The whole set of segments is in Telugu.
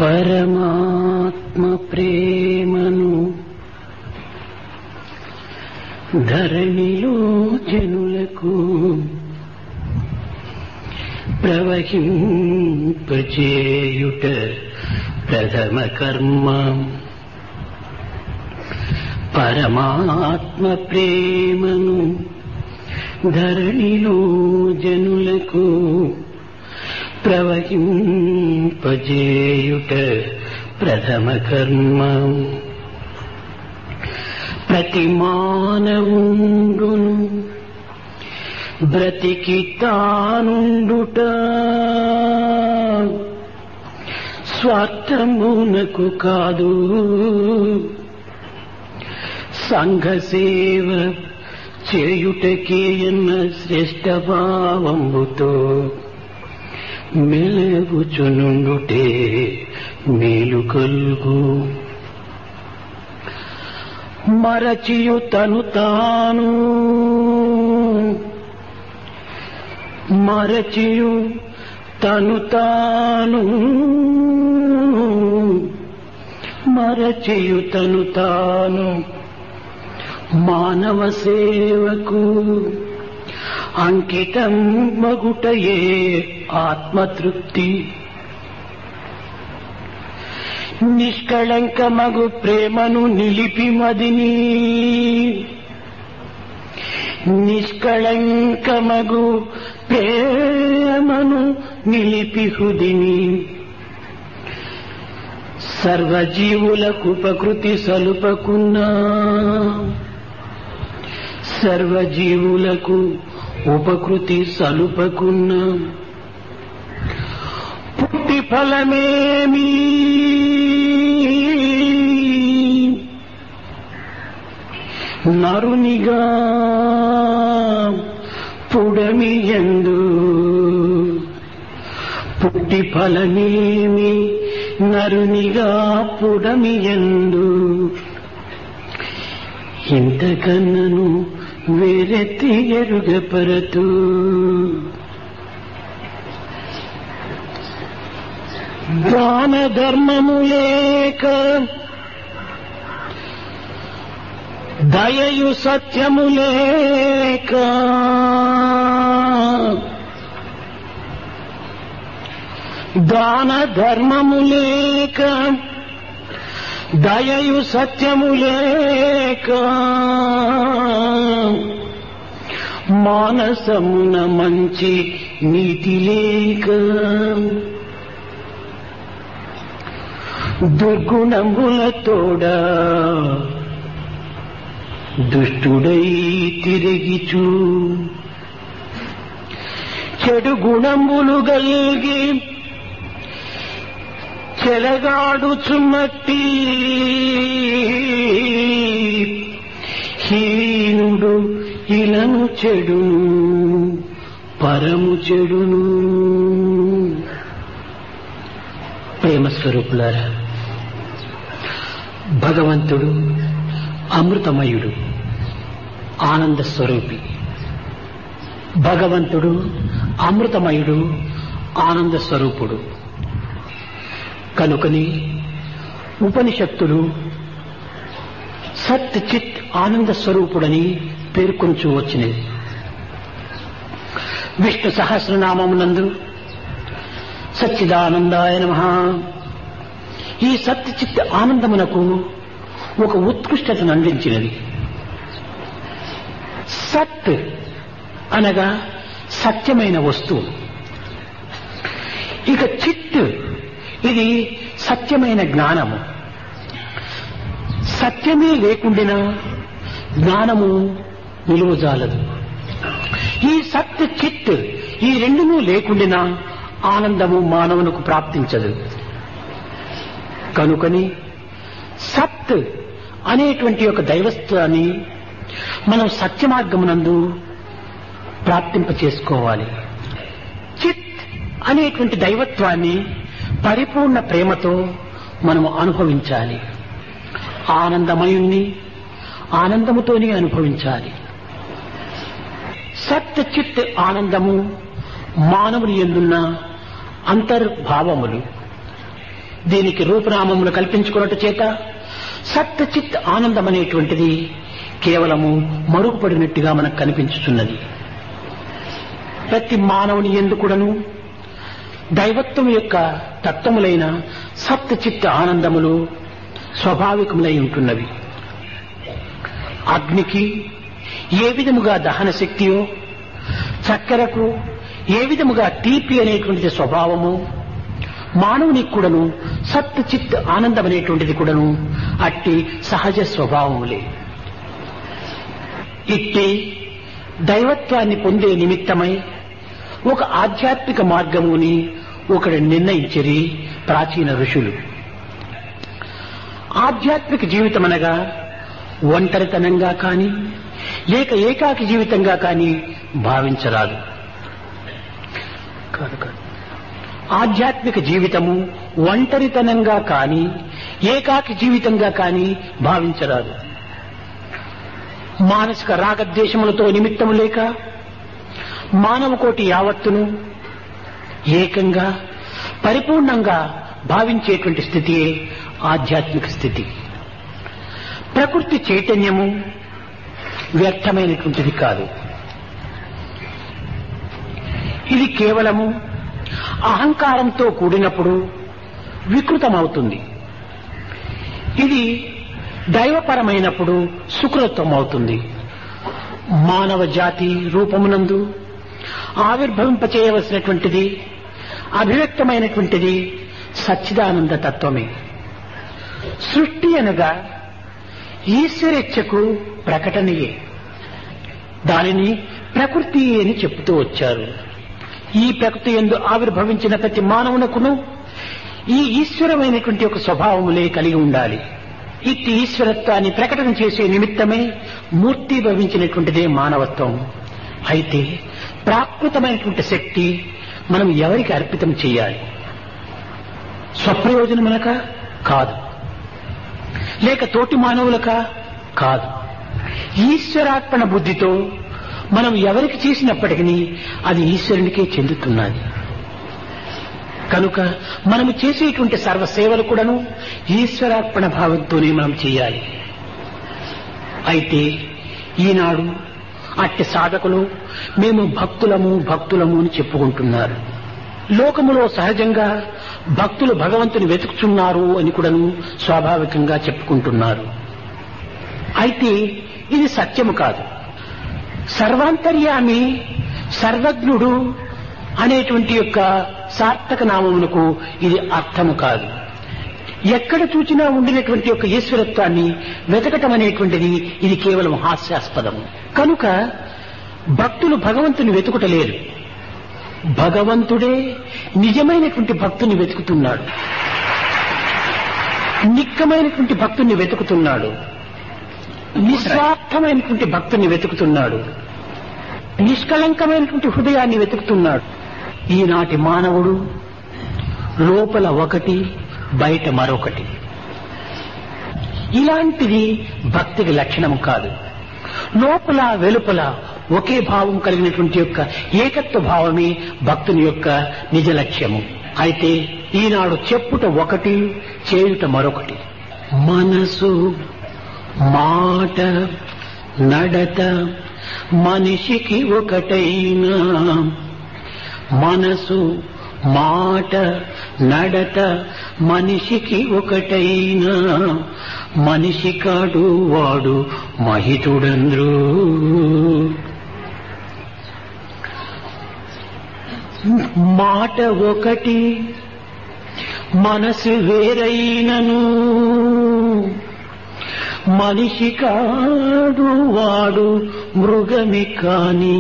పరమాత్మ ప్రేమను ధరణిలో జనులకు ప్రవహింపచేయుట ప్రథమ కర్మ పరమాత్మ ప్రేమను ధరణిలో జనులకు ప్రవహింపజేయుట ప్రథమ కర్మ ప్రతి మానవుండును బ్రతికి తానుండుట స్వార్థమునకు కాదు సంఘ సేవ చేయుటకే ఎన్న శ్రేష్ట భావంబుతో మెలగుచునుండుటే మేలు కలుగు మరచియు తను తాను మరచియు తను తాను మరచియు తను తాను మానవ సేవకు అంకితం మగుటయే ఆత్మతృప్తి నిష్కళంకమగు ప్రేమను నిలిపి మదిని నిష్కళంకమగు ప్రేమను నిలిపి హృదిని సర్వజీవులకు ఉపకృతి సలుపకున్నా సర్వజీవులకు ఉపకృతి సలుపకున్నా పుట్టి ఫలమేమి నరునిగా పుడమి ఎందు పుట్టి ఫలమేమి నరునిగా పుడమి ఎందు ఇంతకన్నను వేరెత్తి ఎరుగపరతూ దాన ధర్మము లేక దయయు సత్యము లేక దాన ధర్మము లేక దయయు సత్యము లేక మానసమున మంచి నీతి లేక దుర్గుణములతోడా దుష్టుడై తిరిగిచు చెడు గుణములు గల్గి చెలగాడుచున్నట్టి హీనుడు ఇలను చెడును పరము చెడును ప్రేమ స్వరూపులారా భగవంతుడు అమృతమయుడు ఆనంద స్వరూపి భగవంతుడు అమృతమయుడు ఆనంద స్వరూపుడు కనుకని ఉపనిషత్తులు సత్ చిత్ ఆనంద స్వరూపుడని పేర్కొంచు వచ్చినది విష్ణు సహస్రనామమునందు సచ్చిదానందాయ నమ ఈ సత్ చిత్ ఆనందమునకు ఒక ఉత్కృష్టతను అందించినది సత్ అనగా సత్యమైన వస్తువు ఇక చిత్ ఇది సత్యమైన జ్ఞానము సత్యమే లేకుండినా జ్ఞానము నిలువజాలదు ఈ సత్ చిత్ ఈ రెండును లేకుండినా ఆనందము మానవునకు ప్రాప్తించదు కనుకని సత్ అనేటువంటి ఒక దైవత్వాన్ని మనం సత్య మార్గమునందు ప్రాప్తింప చేసుకోవాలి చిత్ అనేటువంటి దైవత్వాన్ని పరిపూర్ణ ప్రేమతో మనము అనుభవించాలి ఆనందమయుణ్ణి ఆనందముతోనే అనుభవించాలి సత్ చిత్ ఆనందము మానవుని ఎందున్న అంతర్భావములు దీనికి రూపనామములు కల్పించుకున్నట్టు చేత సత్య చిత్ ఆనందం అనేటువంటిది కేవలము మరుగుపడినట్టుగా మనకు కనిపించుతున్నది ప్రతి మానవుని ఎందుకుడను దైవత్వం యొక్క తత్వములైన సత్య చిత్త ఆనందములు స్వాభావికములై ఉంటున్నవి అగ్నికి ఏ విధముగా దహన శక్తియో చక్కెరకు ఏ విధముగా తీపి అనేటువంటిది స్వభావము మానవునికి కూడాను సత్ చిత్ ఆనందం అనేటువంటిది కూడాను అట్టి సహజ స్వభావములే ఇట్టి దైవత్వాన్ని పొందే నిమిత్తమై ఒక ఆధ్యాత్మిక మార్గముని ఒకడు నిర్ణయించరి ప్రాచీన ఋషులు ఆధ్యాత్మిక జీవితం అనగా ఒంటరితనంగా కాని లేక ఏకాకి జీవితంగా కాని భావించరాదు కాదు కాదు ఆధ్యాత్మిక జీవితము ఒంటరితనంగా కాని ఏకాకి జీవితంగా కాని భావించరాదు మానసిక రాగద్వేషములతో నిమిత్తము లేక మానవ కోటి యావత్తును ఏకంగా పరిపూర్ణంగా భావించేటువంటి స్థితియే ఆధ్యాత్మిక స్థితి ప్రకృతి చైతన్యము వ్యర్థమైనటువంటిది కాదు ఇది కేవలము అహంకారంతో కూడినప్పుడు వికృతమవుతుంది ఇది దైవపరమైనప్పుడు సుకృతం అవుతుంది మానవ జాతి రూపమునందు ఆవిర్భవింపచేయవలసినటువంటిది అభివ్యక్తమైనటువంటిది సచ్చిదానంద తత్వమే సృష్టి అనగా ఈశ్వరేచ్ఛకు ప్రకటనయే దానిని ప్రకృతి అని చెప్తూ వచ్చారు ఈ ప్రకృతి ఎందు ఆవిర్భవించిన ప్రతి మానవునకును ఈ ఈశ్వరమైనటువంటి ఒక స్వభావములే కలిగి ఉండాలి ఇట్టి ఈశ్వరత్వాన్ని ప్రకటన చేసే నిమిత్తమే మూర్తి భవించినటువంటిదే మానవత్వం అయితే ప్రాకృతమైనటువంటి శక్తి మనం ఎవరికి అర్పితం చేయాలి స్వప్రయోజనమునక కాదు లేక తోటి మానవులక కాదు ఈశ్వరార్పణ బుద్ధితో మనం ఎవరికి చేసినప్పటికీ అది ఈశ్వరునికే చెందుతున్నది కనుక మనము చేసేటువంటి సర్వ సేవలు కూడాను ఈశ్వరార్పణ భావంతోనే మనం చేయాలి అయితే ఈనాడు అట్టి సాధకులు మేము భక్తులము భక్తులము అని చెప్పుకుంటున్నారు లోకములో సహజంగా భక్తులు భగవంతుని వెతుకుతున్నారు అని కూడాను స్వాభావికంగా చెప్పుకుంటున్నారు అయితే ఇది సత్యము కాదు సర్వాంతర్యామి సర్వజ్ఞుడు అనేటువంటి యొక్క సార్థక నామమునకు ఇది అర్థము కాదు ఎక్కడ చూచినా ఉండినటువంటి యొక్క ఈశ్వరత్వాన్ని వెతకటం అనేటువంటిది ఇది కేవలం హాస్యాస్పదము కనుక భక్తులు భగవంతుని వెతుకుటలేరు భగవంతుడే నిజమైనటువంటి భక్తుని వెతుకుతున్నాడు నిక్కమైనటువంటి భక్తుని వెతుకుతున్నాడు నిస్వార్థమైనటువంటి భక్తుని వెతుకుతున్నాడు నిష్కళంకమైనటువంటి హృదయాన్ని వెతుకుతున్నాడు ఈనాటి మానవుడు లోపల ఒకటి బయట మరొకటి ఇలాంటిది భక్తికి లక్షణం కాదు లోపల వెలుపల ఒకే భావం కలిగినటువంటి యొక్క ఏకత్వ భావమే భక్తుని యొక్క నిజ లక్ష్యము అయితే ఈనాడు చెప్పుట ఒకటి చేయుట మరొకటి మనసు మాట నడత మనిషికి ఒకటైనా మనసు మాట నడత మనిషికి ఒకటైనా మనిషి కాడు వాడు మహితుడంద్రు మాట ఒకటి మనసు వేరైనను మనిషి కాడు వాడు మృగమి కాని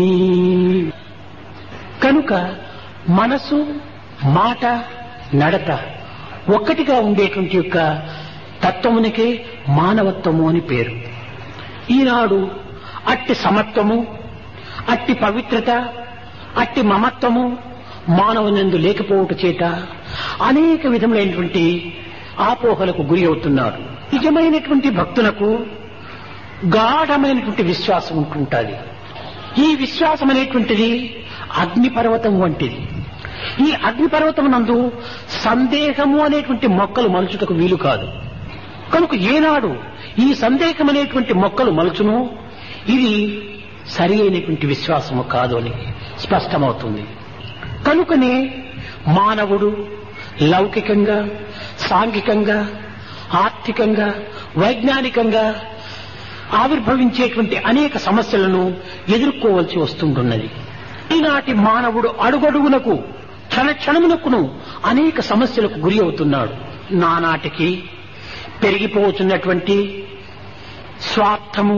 కనుక మనసు మాట నడత ఒక్కటిగా ఉండేటువంటి యొక్క తత్వమునికే మానవత్వము అని పేరు ఈనాడు అట్టి సమత్వము అట్టి పవిత్రత అట్టి మమత్వము మానవునందు లేకపోవట చేత అనేక విధములైనటువంటి ఆపోహలకు గురి అవుతున్నారు నిజమైనటువంటి భక్తులకు గాఢమైనటువంటి విశ్వాసం ఉంటుంటుంది ఈ విశ్వాసం అనేటువంటిది అగ్నిపర్వతం వంటిది ఈ అగ్నిపర్వతం నందు సందేహము అనేటువంటి మొక్కలు మలుచుటకు వీలు కాదు కనుక ఏనాడు ఈ సందేహం అనేటువంటి మొక్కలు మలుచును ఇది సరి అయినటువంటి విశ్వాసము కాదు అని స్పష్టమవుతుంది కనుకనే మానవుడు లౌకికంగా సాంఘికంగా ఆర్థికంగా వైజ్ఞానికంగా ఆవిర్భవించేటువంటి అనేక సమస్యలను ఎదుర్కోవలసి వస్తుంటున్నది ఈనాటి మానవుడు అడుగడుగునకు క్షణ క్షణమునకును అనేక సమస్యలకు గురి అవుతున్నాడు నానాటికి పెరిగిపోతున్నటువంటి స్వార్థము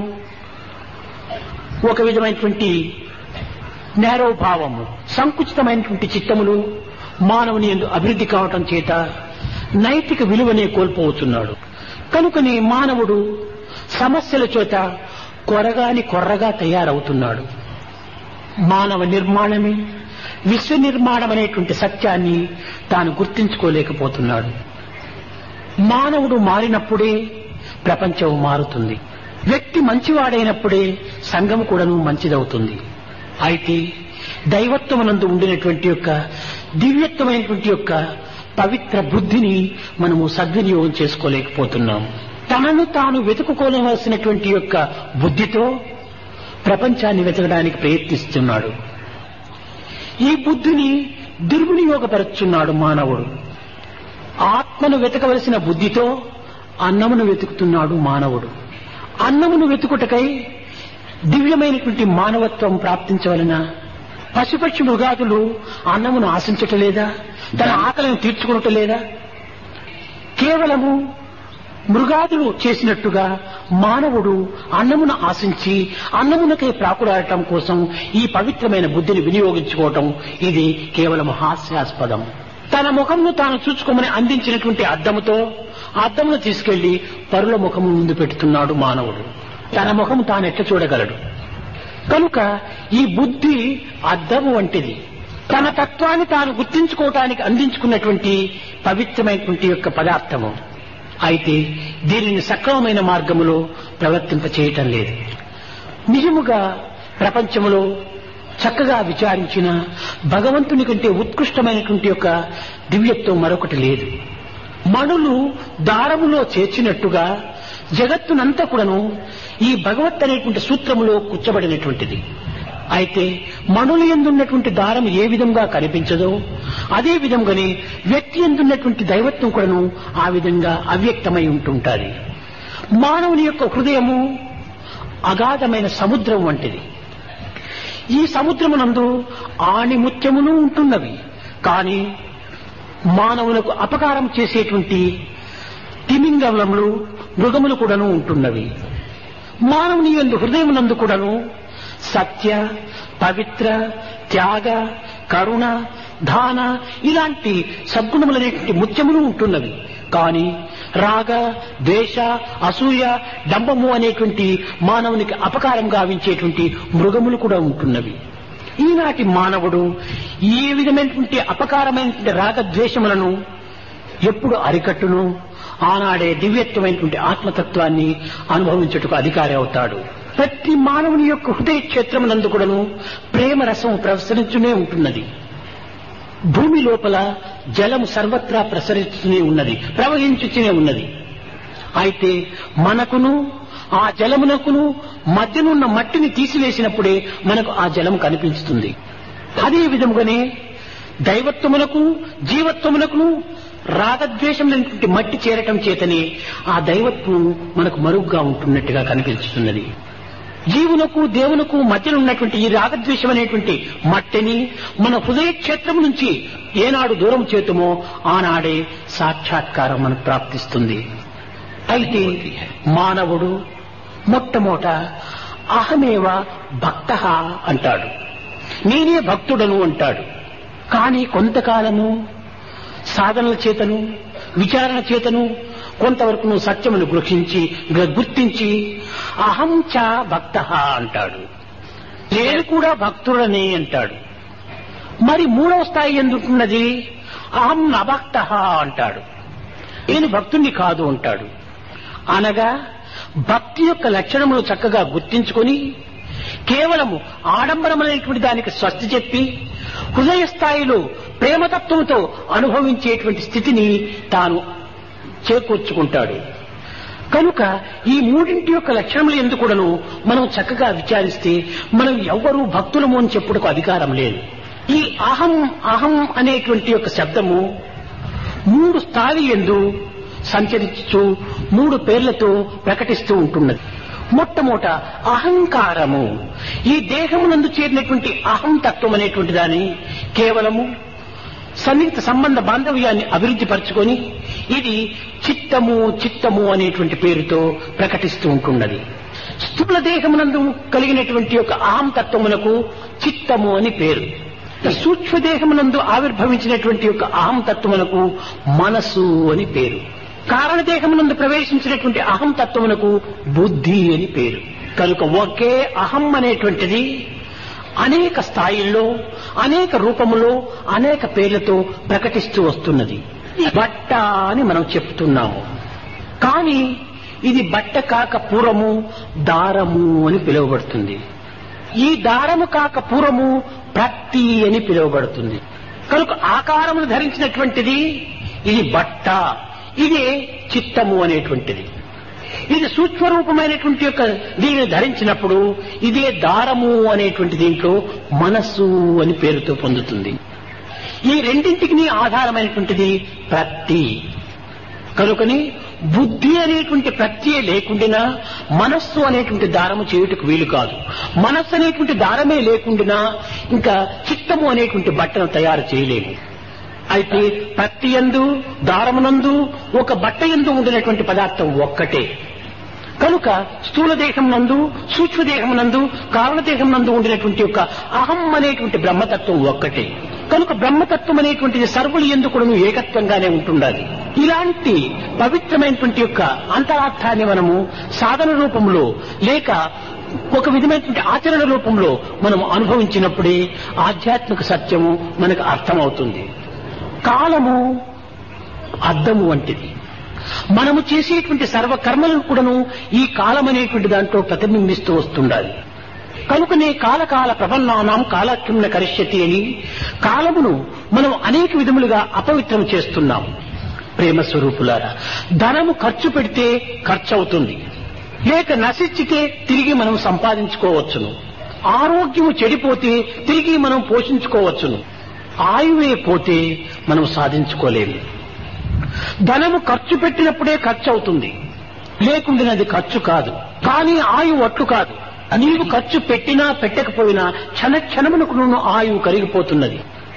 ఒక విధమైనటువంటి నేరోభావము సంకుచితమైనటువంటి చిత్తములు మానవుని ఎందు అభివృద్ధి కావటం చేత నైతిక విలువనే కోల్పోవచ్చున్నాడు కనుకనే మానవుడు సమస్యల చేత కొరగాని కొర్రగా తయారవుతున్నాడు మానవ నిర్మాణమే విశ్వ నిర్మాణం అనేటువంటి సత్యాన్ని తాను గుర్తించుకోలేకపోతున్నాడు మానవుడు మారినప్పుడే ప్రపంచం మారుతుంది వ్యక్తి మంచివాడైనప్పుడే సంఘం కూడాను మంచిదవుతుంది అయితే దైవత్వమునందు ఉండినటువంటి యొక్క దివ్యత్వమైనటువంటి యొక్క పవిత్ర బుద్ధిని మనము సద్వినియోగం చేసుకోలేకపోతున్నాం తనను తాను వెతుకుకోవలసినటువంటి యొక్క బుద్ధితో ప్రపంచాన్ని వెతకడానికి ప్రయత్నిస్తున్నాడు ఈ బుద్ధిని దుర్వినియోగపరుచున్నాడు మానవుడు ఆత్మను వెతకవలసిన బుద్ధితో అన్నమును వెతుకుతున్నాడు మానవుడు అన్నమును వెతుకుటకై దివ్యమైనటువంటి మానవత్వం ప్రాప్తించవలన పశుపక్షి మృగాదులు అన్నమును ఆశించటలేదా తన ఆకలిని తీర్చుకునటలేదా కేవలము మృగాదులు చేసినట్టుగా మానవుడు అన్నమును ఆశించి అన్నమునకై ప్రాకులాడటం కోసం ఈ పవిత్రమైన బుద్ధిని వినియోగించుకోవటం ఇది కేవలం హాస్యాస్పదం తన ముఖంను తాను చూసుకోమని అందించినటువంటి అద్దముతో అద్దమును తీసుకెళ్లి పరుల ముఖము ముందు పెడుతున్నాడు మానవుడు తన ముఖం తాను ఎట్ట చూడగలడు కనుక ఈ బుద్ధి అద్దము వంటిది తన తత్వాన్ని తాను గుర్తించుకోవటానికి అందించుకున్నటువంటి పవిత్రమైనటువంటి యొక్క పదార్థము అయితే దీనిని సక్రమమైన మార్గములో ప్రవర్తింప చేయటం లేదు నిజముగా ప్రపంచములో చక్కగా విచారించిన భగవంతుని కంటే ఉత్కృష్టమైనటువంటి యొక్క దివ్యత్వం మరొకటి లేదు మణులు దారములో చేర్చినట్టుగా జగత్తునంతా కూడాను ఈ భగవత్ అనేటువంటి సూత్రములో కూర్చబడినటువంటిది అయితే మణులు ఎందున్నటువంటి దారం ఏ విధంగా కనిపించదో అదే విధంగానే వ్యక్తి ఎందున్నటువంటి దైవత్వం కూడాను ఆ విధంగా అవ్యక్తమై ఉంటుంటాది మానవుని యొక్క హృదయము అగాధమైన సముద్రం వంటిది ఈ సముద్రమునందు ఆణిముత్యములు ఉంటున్నవి కానీ మానవులకు అపకారం చేసేటువంటి తిమింగలములు మృగములు కూడాను ఉంటున్నవి మానవుని ఎందు హృదయమునందు కూడాను సత్య పవిత్ర త్యాగ కరుణ దాన ఇలాంటి సద్గుణములనేటువంటి ముత్యములు ఉంటున్నవి కానీ రాగ ద్వేష అసూయ డంబము అనేటువంటి మానవునికి అపకారం గావించేటువంటి మృగములు కూడా ఉంటున్నవి ఈనాటి మానవుడు ఏ విధమైనటువంటి అపకారమైనటువంటి రాగద్వేషములను ఎప్పుడు అరికట్టును ఆనాడే దివ్యత్వమైనటువంటి ఆత్మతత్వాన్ని అనుభవించుటకు అధికారి అవుతాడు ప్రతి మానవుని యొక్క హృదయ క్షేత్రమునందు కూడాను ప్రేమ రసం ప్రసరించునే ఉంటున్నది భూమి లోపల జలము సర్వత్రా ప్రసరిస్తూనే ఉన్నది ప్రవహించుతూనే ఉన్నది అయితే మనకును ఆ జలమునకును మధ్యనున్న మట్టిని తీసివేసినప్పుడే మనకు ఆ జలం కనిపిస్తుంది అదే విధముగానే దైవత్వములకు జీవత్వమునకును రాగద్వేషములైనటువంటి మట్టి చేరటం చేతనే ఆ దైవత్వం మనకు మరుగ్గా ఉంటున్నట్టుగా కనిపిస్తున్నది జీవునకు దేవునకు మధ్యన ఉన్నటువంటి ఈ రాగద్వేషం అనేటువంటి మట్టిని మన హృదయ క్షేత్రం నుంచి ఏనాడు దూరం చేతుమో ఆనాడే సాక్షాత్కారం మనకు ప్రాప్తిస్తుంది అయితే మానవుడు మొట్టమొదట అహమేవ భక్త అంటాడు నేనే భక్తుడను అంటాడు కానీ కొంతకాలము సాధనల చేతను విచారణ చేతను కొంతవరకు నువ్వు సత్యమును గృహించి గుర్తించి అహం చ భక్త అంటాడు నేను కూడా భక్తుడనే అంటాడు మరి మూడవ స్థాయి ఎందుకున్నది అహం నభక్త అంటాడు నేను భక్తుణ్ణి కాదు అంటాడు అనగా భక్తి యొక్క లక్షణములు చక్కగా గుర్తించుకొని కేవలము ఆడంబరమైనటువంటి దానికి స్వస్తి చెప్పి హృదయ స్థాయిలో ప్రేమతత్వంతో అనుభవించేటువంటి స్థితిని తాను చేకూర్చుకుంటాడు కనుక ఈ మూడింటి యొక్క లక్షణములు ఎందుకుడను మనం చక్కగా విచారిస్తే మనం ఎవ్వరూ భక్తులము అని చెప్పుటకు అధికారం లేదు ఈ అహం అహం అనేటువంటి యొక్క శబ్దము మూడు స్థాయి ఎందు సంచరించు మూడు పేర్లతో ప్రకటిస్తూ ఉంటున్నది మొట్టమొదట అహంకారము ఈ దేహమునందు చేరినటువంటి అహం తత్వం అనేటువంటి దాన్ని కేవలము సన్నిహిత సంబంధ బాంధవ్యాన్ని అభివృద్ధి పరచుకొని ఇది చిత్తము చిత్తము అనేటువంటి పేరుతో ప్రకటిస్తూ ఉంటున్నది స్థూల దేహమునందు కలిగినటువంటి యొక్క అహం తత్వమునకు చిత్తము అని పేరు సూక్ష్మ దేహమునందు ఆవిర్భవించినటువంటి యొక్క అహం తత్వమునకు మనసు అని పేరు కారణదేహమునందు ప్రవేశించినటువంటి అహం తత్వమునకు బుద్ధి అని పేరు కనుక ఒకే అహం అనేటువంటిది అనేక స్థాయిల్లో అనేక రూపములో అనేక పేర్లతో ప్రకటిస్తూ వస్తున్నది బట్ట అని మనం చెప్తున్నాము కానీ ఇది బట్ట కాక పూర్వము దారము అని పిలువబడుతుంది ఈ దారము కాక పూర్వము ప్రత్తి అని పిలువబడుతుంది కనుక ఆకారమును ధరించినటువంటిది ఇది బట్ట ఇదే చిత్తము అనేటువంటిది ఇది సూక్ష్మరూపమైనటువంటి యొక్క దీనిని ధరించినప్పుడు ఇదే దారము అనేటువంటి దీంట్లో మనస్సు అని పేరుతో పొందుతుంది ఈ రెండింటికి ఆధారమైనటువంటిది ప్రత్తి కనుకని బుద్ధి అనేటువంటి ప్రత్యయ లేకుండినా మనస్సు అనేటువంటి దారము చేయుటకు వీలు కాదు మనస్సు అనేటువంటి దారమే లేకుండినా ఇంకా చిత్తము అనేటువంటి బట్టను తయారు చేయలేము అయితే ప్రతి ఎందు దారమునందు ఒక బట్ట ఎందు ఉండినటువంటి పదార్థం ఒక్కటే కనుక స్థూల దేహం నందు సూక్ష్మదేహం నందు కారణదేహం నందు ఉండినటువంటి యొక్క అహం అనేటువంటి బ్రహ్మతత్వం ఒక్కటే కనుక బ్రహ్మతత్వం అనేటువంటిది సర్వులు ఎందుకు ఏకత్వంగానే ఉంటుండాలి ఇలాంటి పవిత్రమైనటువంటి యొక్క అంతరార్థాన్ని మనము సాధన రూపంలో లేక ఒక విధమైనటువంటి ఆచరణ రూపంలో మనం అనుభవించినప్పుడే ఆధ్యాత్మిక సత్యము మనకు అర్థమవుతుంది కాలము అద్దము వంటిది మనము చేసేటువంటి సర్వ కర్మలను కూడాను ఈ కాలం అనేటువంటి దాంట్లో ప్రతిబింబిస్తూ వస్తుండాలి కనుకనే కాలకాల ప్రపన్నానాం కాలక్రమణ కరిష్యతి అని కాలమును మనం అనేక విధములుగా అపవిత్రం చేస్తున్నాం ప్రేమ స్వరూపులారా ధనము ఖర్చు పెడితే ఖర్చు అవుతుంది లేక నశించితే తిరిగి మనం సంపాదించుకోవచ్చును ఆరోగ్యము చెడిపోతే తిరిగి మనం పోషించుకోవచ్చును ఆయువే పోతే మనం సాధించుకోలేము ధనము ఖర్చు పెట్టినప్పుడే ఖర్చు అవుతుంది లేకుండానది ఖర్చు కాదు కానీ ఆయువు అట్లు కాదు నీవు ఖర్చు పెట్టినా పెట్టకపోయినా క్షణ క్షణమునకు నువ్వు ఆయువు కరిగిపోతున్నది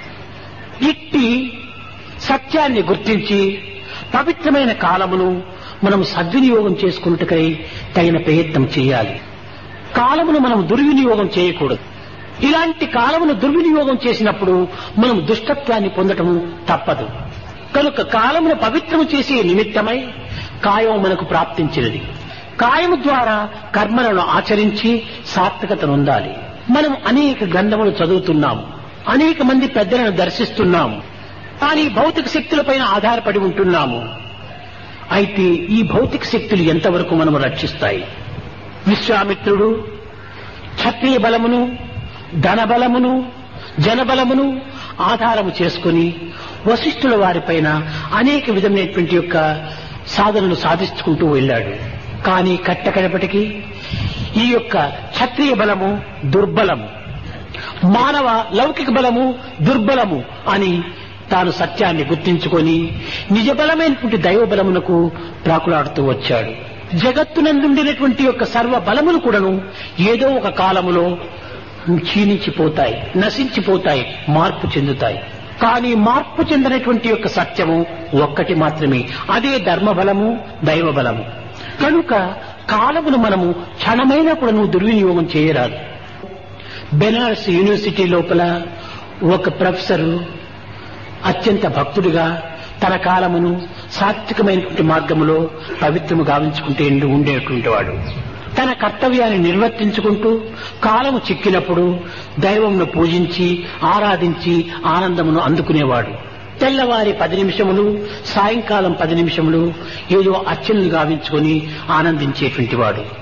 ఇట్టి సత్యాన్ని గుర్తించి పవిత్రమైన కాలమును మనం సద్వినియోగం చేసుకున్నట్టుకై తగిన ప్రయత్నం చేయాలి కాలమును మనం దుర్వినియోగం చేయకూడదు ఇలాంటి కాలమును దుర్వినియోగం చేసినప్పుడు మనం దుష్టత్వాన్ని పొందటం తప్పదు కనుక కాలమును పవిత్రము చేసే నిమిత్తమై కాయం మనకు ప్రాప్తించినది కాయము ద్వారా కర్మలను ఆచరించి సాత్వికతను ఉండాలి మనం అనేక గ్రంథములు చదువుతున్నాం అనేక మంది పెద్దలను దర్శిస్తున్నాము కానీ భౌతిక శక్తులపైన ఆధారపడి ఉంటున్నాము అయితే ఈ భౌతిక శక్తులు ఎంతవరకు మనము రక్షిస్తాయి విశ్వామిత్రుడు క్షత్రియ బలమును ధన బలమును జనబలమును ఆధారము చేసుకుని వశిష్ఠుల వారిపైన అనేక విధమైనటువంటి యొక్క సాధనలు సాధించుకుంటూ వెళ్ళాడు కానీ కట్టకడపటికి ఈ యొక్క క్షత్రియ బలము దుర్బలము మానవ లౌకిక బలము దుర్బలము అని తాను సత్యాన్ని గుర్తించుకొని నిజ బలమైనటువంటి దైవ బలమునకు ప్రాకులాడుతూ వచ్చాడు జగత్తునందుండినటువంటి యొక్క సర్వ బలములు కూడాను ఏదో ఒక కాలములో క్షీణించిపోతాయి నశించిపోతాయి మార్పు చెందుతాయి కానీ మార్పు చెందినటువంటి యొక్క సత్యము ఒక్కటి మాత్రమే అదే ధర్మబలము దైవ బలము కనుక కాలమును మనము క్షణమైనా కూడా నువ్వు దుర్వినియోగం చేయరాదు బెనారస్ యూనివర్సిటీ లోపల ఒక ప్రొఫెసర్ అత్యంత భక్తుడిగా తన కాలమును సాత్వికమైనటువంటి మార్గములో పవిత్రము గావించుకుంటే ఉండేటువంటి వాడు తన కర్తవ్యాన్ని నిర్వర్తించుకుంటూ కాలము చిక్కినప్పుడు దైవంను పూజించి ఆరాధించి ఆనందమును అందుకునేవాడు తెల్లవారి పది నిమిషములు సాయంకాలం పది నిమిషములు ఏదో అర్చనలు గావించుకొని ఆనందించేటువంటి వాడు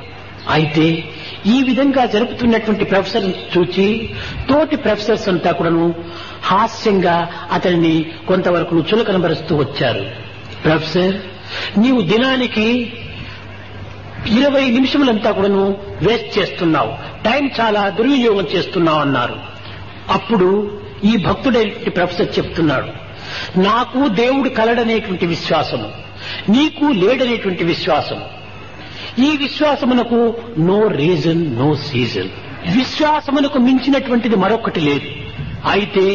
అయితే ఈ విధంగా జరుపుతున్నటువంటి ప్రొఫెసర్ చూచి తోటి ప్రొఫెసర్స్ అంతా కూడాను హాస్యంగా అతనిని కొంతవరకు చులకనబరుస్తూ వచ్చారు ప్రొఫెసర్ నీవు దినానికి ఇరవై నిమిషములంతా కూడాను వేస్ట్ చేస్తున్నావు టైం చాలా దుర్వినియోగం చేస్తున్నావు అన్నారు అప్పుడు ఈ భక్తుడైనటువంటి ప్రొఫెసర్ చెప్తున్నాడు నాకు దేవుడు కలడనేటువంటి విశ్వాసము నీకు లేడనేటువంటి విశ్వాసము ఈ విశ్వాసమునకు నో రీజన్ నో సీజన్ విశ్వాసమునకు మించినటువంటిది మరొకటి లేదు అయితే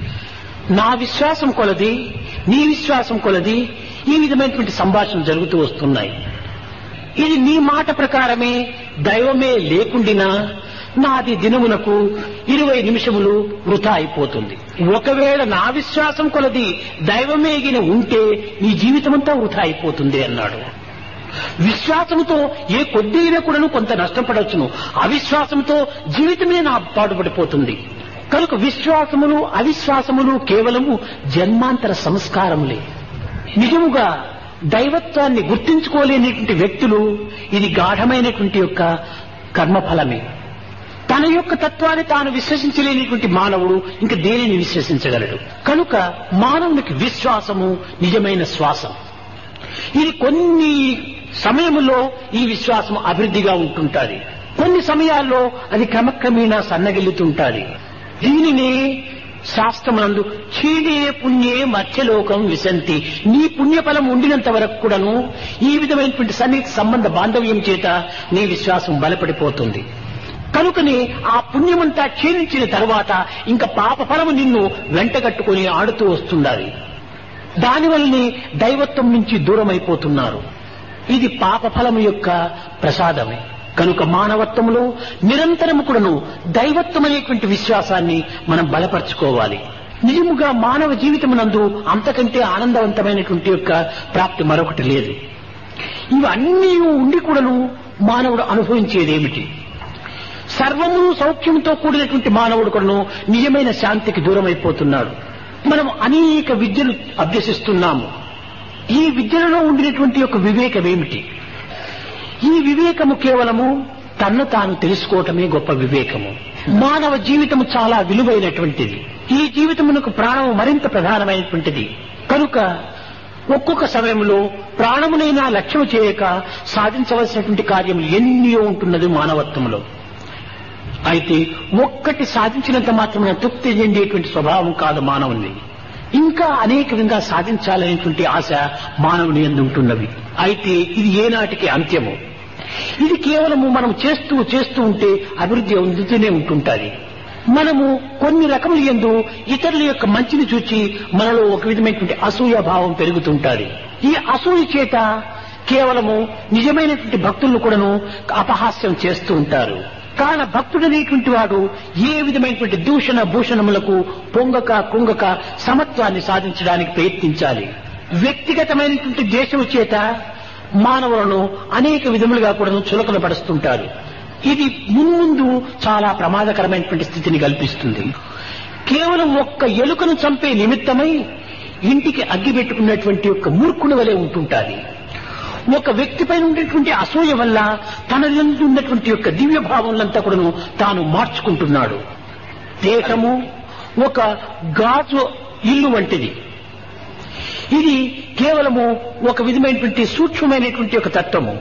నా విశ్వాసం కొలది నీ విశ్వాసం కొలది ఈ విధమైనటువంటి సంభాషణ జరుగుతూ వస్తున్నాయి ఇది నీ మాట ప్రకారమే దైవమే లేకుండినా నాది దినమునకు ఇరవై నిమిషములు వృధా అయిపోతుంది ఒకవేళ నా విశ్వాసం కొలది దైవమేగిన ఉంటే నీ జీవితమంతా వృధా అయిపోతుంది అన్నాడు విశ్వాసంతో ఏ కొద్దిగా కూడాను కొంత నష్టపడవచ్చును అవిశ్వాసంతో జీవితమే నా పాటుపడిపోతుంది కనుక విశ్వాసములు అవిశ్వాసములు కేవలము జన్మాంతర సంస్కారములే నిజముగా దైవత్వాన్ని గుర్తించుకోలేనటువంటి వ్యక్తులు ఇది గాఢమైనటువంటి యొక్క కర్మఫలమే తన యొక్క తత్వాన్ని తాను విశ్వసించలేనిటువంటి మానవుడు ఇంక దేనిని విశ్వసించగలడు కనుక మానవునికి విశ్వాసము నిజమైన శ్వాసం ఇది కొన్ని సమయములో ఈ విశ్వాసం అభివృద్ధిగా ఉంటుంటుంది కొన్ని సమయాల్లో అది క్రమక్రమేణా సన్నగిల్లుతుంటుంది దీనిని శాస్త్రమునందు క్షీణే పుణ్యే మత్స్యలోకం విశంతి నీ పుణ్యఫలం ఉండినంత వరకు కూడాను ఈ విధమైనటువంటి సన్నిహిత సంబంధ బాంధవ్యం చేత నీ విశ్వాసం బలపడిపోతుంది కనుకని ఆ పుణ్యమంతా క్షీణించిన తర్వాత ఇంకా పాప ఫలము నిన్ను వెంటగట్టుకుని ఆడుతూ వస్తుండాలి దానివల్లనే దైవత్వం నుంచి దూరం అయిపోతున్నారు ఇది పాప ఫలము యొక్క ప్రసాదమే కనుక మానవత్వంలో నిరంతరము కూడాను దైవత్వం అనేటువంటి విశ్వాసాన్ని మనం బలపరచుకోవాలి నిజముగా మానవ జీవితమునందు అంతకంటే ఆనందవంతమైనటువంటి యొక్క ప్రాప్తి మరొకటి లేదు ఇవన్నీ ఉండి కూడాను మానవుడు అనుభవించేదేమిటి సర్వము సౌఖ్యంతో కూడినటువంటి మానవుడు కూడాను నిజమైన శాంతికి దూరం అయిపోతున్నాడు మనం అనేక విద్యలు అభ్యసిస్తున్నాము ఈ విద్యలలో ఉండినటువంటి యొక్క వివేకం ఏమిటి ఈ వివేకము కేవలము తన్ను తాను తెలుసుకోవటమే గొప్ప వివేకము మానవ జీవితము చాలా విలువైనటువంటిది ఈ జీవితమునకు ప్రాణము మరింత ప్రధానమైనటువంటిది కనుక ఒక్కొక్క సమయంలో ప్రాణమునైనా లక్ష్యము చేయక సాధించవలసినటువంటి కార్యములు ఎన్నో ఉంటున్నది మానవత్వంలో అయితే ఒక్కటి సాధించినంత మాత్రమే తృప్తి చెందేటువంటి స్వభావం కాదు మానవుని ఇంకా అనేక విధంగా సాధించాలనేటువంటి ఆశ మానవుని ఎందు ఉంటున్నవి అయితే ఇది ఏనాటికి అంత్యము ఇది కేవలము మనం చేస్తూ చేస్తూ ఉంటే అభివృద్ధి అందుతూనే ఉంటుంటుంది మనము కొన్ని రకములు ఎందు ఇతరుల యొక్క మంచిని చూచి మనలో ఒక విధమైనటువంటి అసూయ భావం పెరుగుతుంటుంది ఈ అసూయ చేత కేవలము నిజమైనటువంటి భక్తులను కూడాను అపహాస్యం చేస్తూ ఉంటారు కాన భక్తుడనేటువంటి వాడు ఏ విధమైనటువంటి దూషణ భూషణములకు పొంగక కుంగక సమత్వాన్ని సాధించడానికి ప్రయత్నించాలి వ్యక్తిగతమైనటువంటి దేశము చేత మానవులను అనేక విధములుగా కూడా చులకన పడుస్తుంటారు ఇది మున్ముందు చాలా ప్రమాదకరమైనటువంటి స్థితిని కల్పిస్తుంది కేవలం ఒక్క ఎలుకను చంపే నిమిత్తమై ఇంటికి అగ్గి పెట్టుకున్నటువంటి యొక్క మూర్ఖుని వలె ఉంటుంటాది ఒక వ్యక్తిపై ఉండేటువంటి అసూయ వల్ల తన ఉన్నటువంటి యొక్క దివ్య భావములంతా కూడాను తాను మార్చుకుంటున్నాడు దేహము ఒక గాజు ఇల్లు వంటిది ఇది కేవలము ఒక విధమైనటువంటి సూక్ష్మమైనటువంటి ఒక తత్వము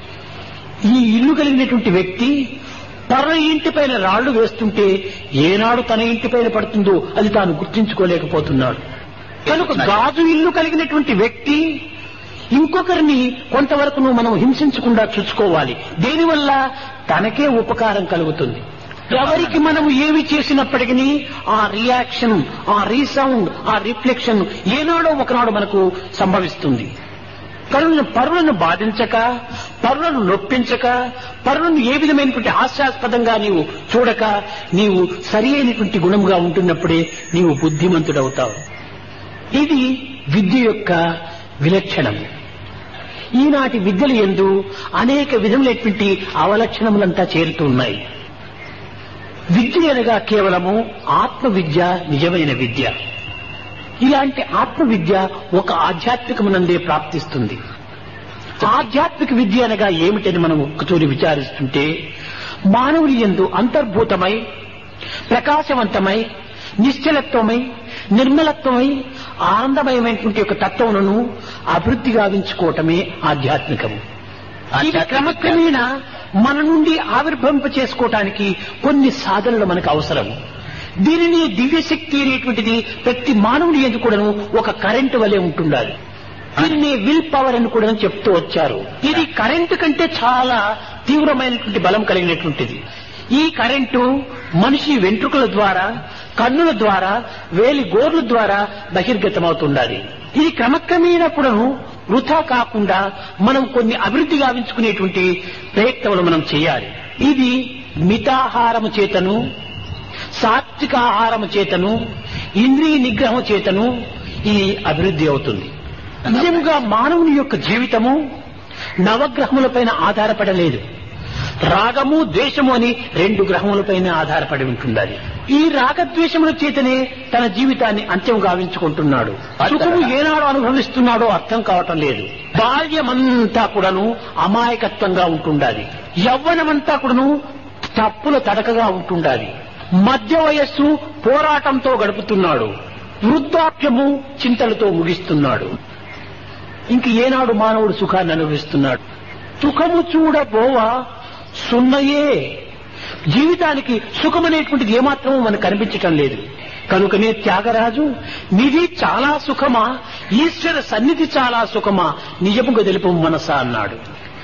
ఈ ఇల్లు కలిగినటువంటి వ్యక్తి పర ఇంటిపైన రాళ్లు వేస్తుంటే ఏనాడు తన ఇంటిపైన పడుతుందో అది తాను గుర్తించుకోలేకపోతున్నాడు కనుక గాజు ఇల్లు కలిగినటువంటి వ్యక్తి ఇంకొకరిని కొంతవరకు మనం హింసించకుండా చూసుకోవాలి దేనివల్ల తనకే ఉపకారం కలుగుతుంది ఎవరికి మనం ఏమి చేసినప్పటికీ ఆ రియాక్షన్ ఆ రీసౌండ్ ఆ రిఫ్లెక్షన్ ఏనాడో ఒకనాడు మనకు సంభవిస్తుంది పరులను పరులను బాధించక పరులను నొప్పించక పరులను ఏ విధమైనటువంటి హాస్యాస్పదంగా నీవు చూడక నీవు సరి అయినటువంటి గుణముగా ఉంటున్నప్పుడే నీవు బుద్ధిమంతుడవుతావు ఇది విద్య యొక్క విలక్షణం ఈనాటి విద్యలు ఎందు అనేక విధములైనటువంటి అవలక్షణములంతా చేరుతూ ఉన్నాయి విద్య అనగా కేవలము ఆత్మ విద్య నిజమైన విద్య ఇలాంటి ఆత్మ విద్య ఒక ఆధ్యాత్మికమునందే ప్రాప్తిస్తుంది ఆధ్యాత్మిక విద్య అనగా ఏమిటని మనం ఒక్కచూరి విచారిస్తుంటే మానవుని ఎందు అంతర్భూతమై ప్రకాశవంతమై నిశ్చలత్వమై నిర్మలత్వమై ఆనందమయమైనటువంటి యొక్క తత్వములను అభివృద్ధి గావించుకోవటమే ఆధ్యాత్మికము ఇది ఆధ్యాత్మిక క్రమక్రమేణా మన నుండి ఆవిర్భవింప చేసుకోవటానికి కొన్ని సాధనలు మనకు అవసరం దీనిని దివ్యశక్తి అనేటువంటిది ప్రతి మానవుని ఎందుకు కూడాను ఒక కరెంటు వలె ఉంటుండాలి దీన్ని విల్ పవర్ అని కూడా చెప్తూ వచ్చారు ఇది కరెంటు కంటే చాలా తీవ్రమైనటువంటి బలం కలిగినటువంటిది ఈ కరెంటు మనిషి వెంట్రుకల ద్వారా కన్నుల ద్వారా వేలి గోర్ల ద్వారా బహిర్గతమవుతుండాలి ఇది క్రమక్రమేణా కూడాను వృథా కాకుండా మనం కొన్ని అభివృద్ధి గావించుకునేటువంటి ప్రయత్నములు మనం చేయాలి ఇది మితాహారము చేతను సాత్విక ఆహారము చేతను ఇంద్రియ నిగ్రహం చేతను ఇది అభివృద్ధి అవుతుంది నిజంగా మానవుని యొక్క జీవితము నవగ్రహములపైన ఆధారపడలేదు రాగము ద్వేషము అని రెండు గ్రహములపైన ఆధారపడి ఉంటుండాలి ఈ రాగద్వేషముల చేతనే తన జీవితాన్ని అంత్యం గావించుకుంటున్నాడు సుఖము ఏనాడు అనుభవిస్తున్నాడో అర్థం కావటం లేదు బాల్యమంతా కూడాను అమాయకత్వంగా ఉంటుండాలి యవ్వనమంతా కూడాను తప్పుల తడకగా ఉంటుండాలి మధ్య వయస్సు పోరాటంతో గడుపుతున్నాడు వృద్ధాప్యము చింతలతో ముగిస్తున్నాడు ఇంక ఏనాడు మానవుడు సుఖాన్ని అనుభవిస్తున్నాడు సుఖము చూడబోవా సున్నయే జీవితానికి సుఖమనేటువంటిది ఏమాత్రమూ మనకు కనిపించటం లేదు కనుకనే త్యాగరాజు నిధి చాలా సుఖమా ఈశ్వర సన్నిధి చాలా సుఖమా నిజముగా తెలుపు మనసా అన్నాడు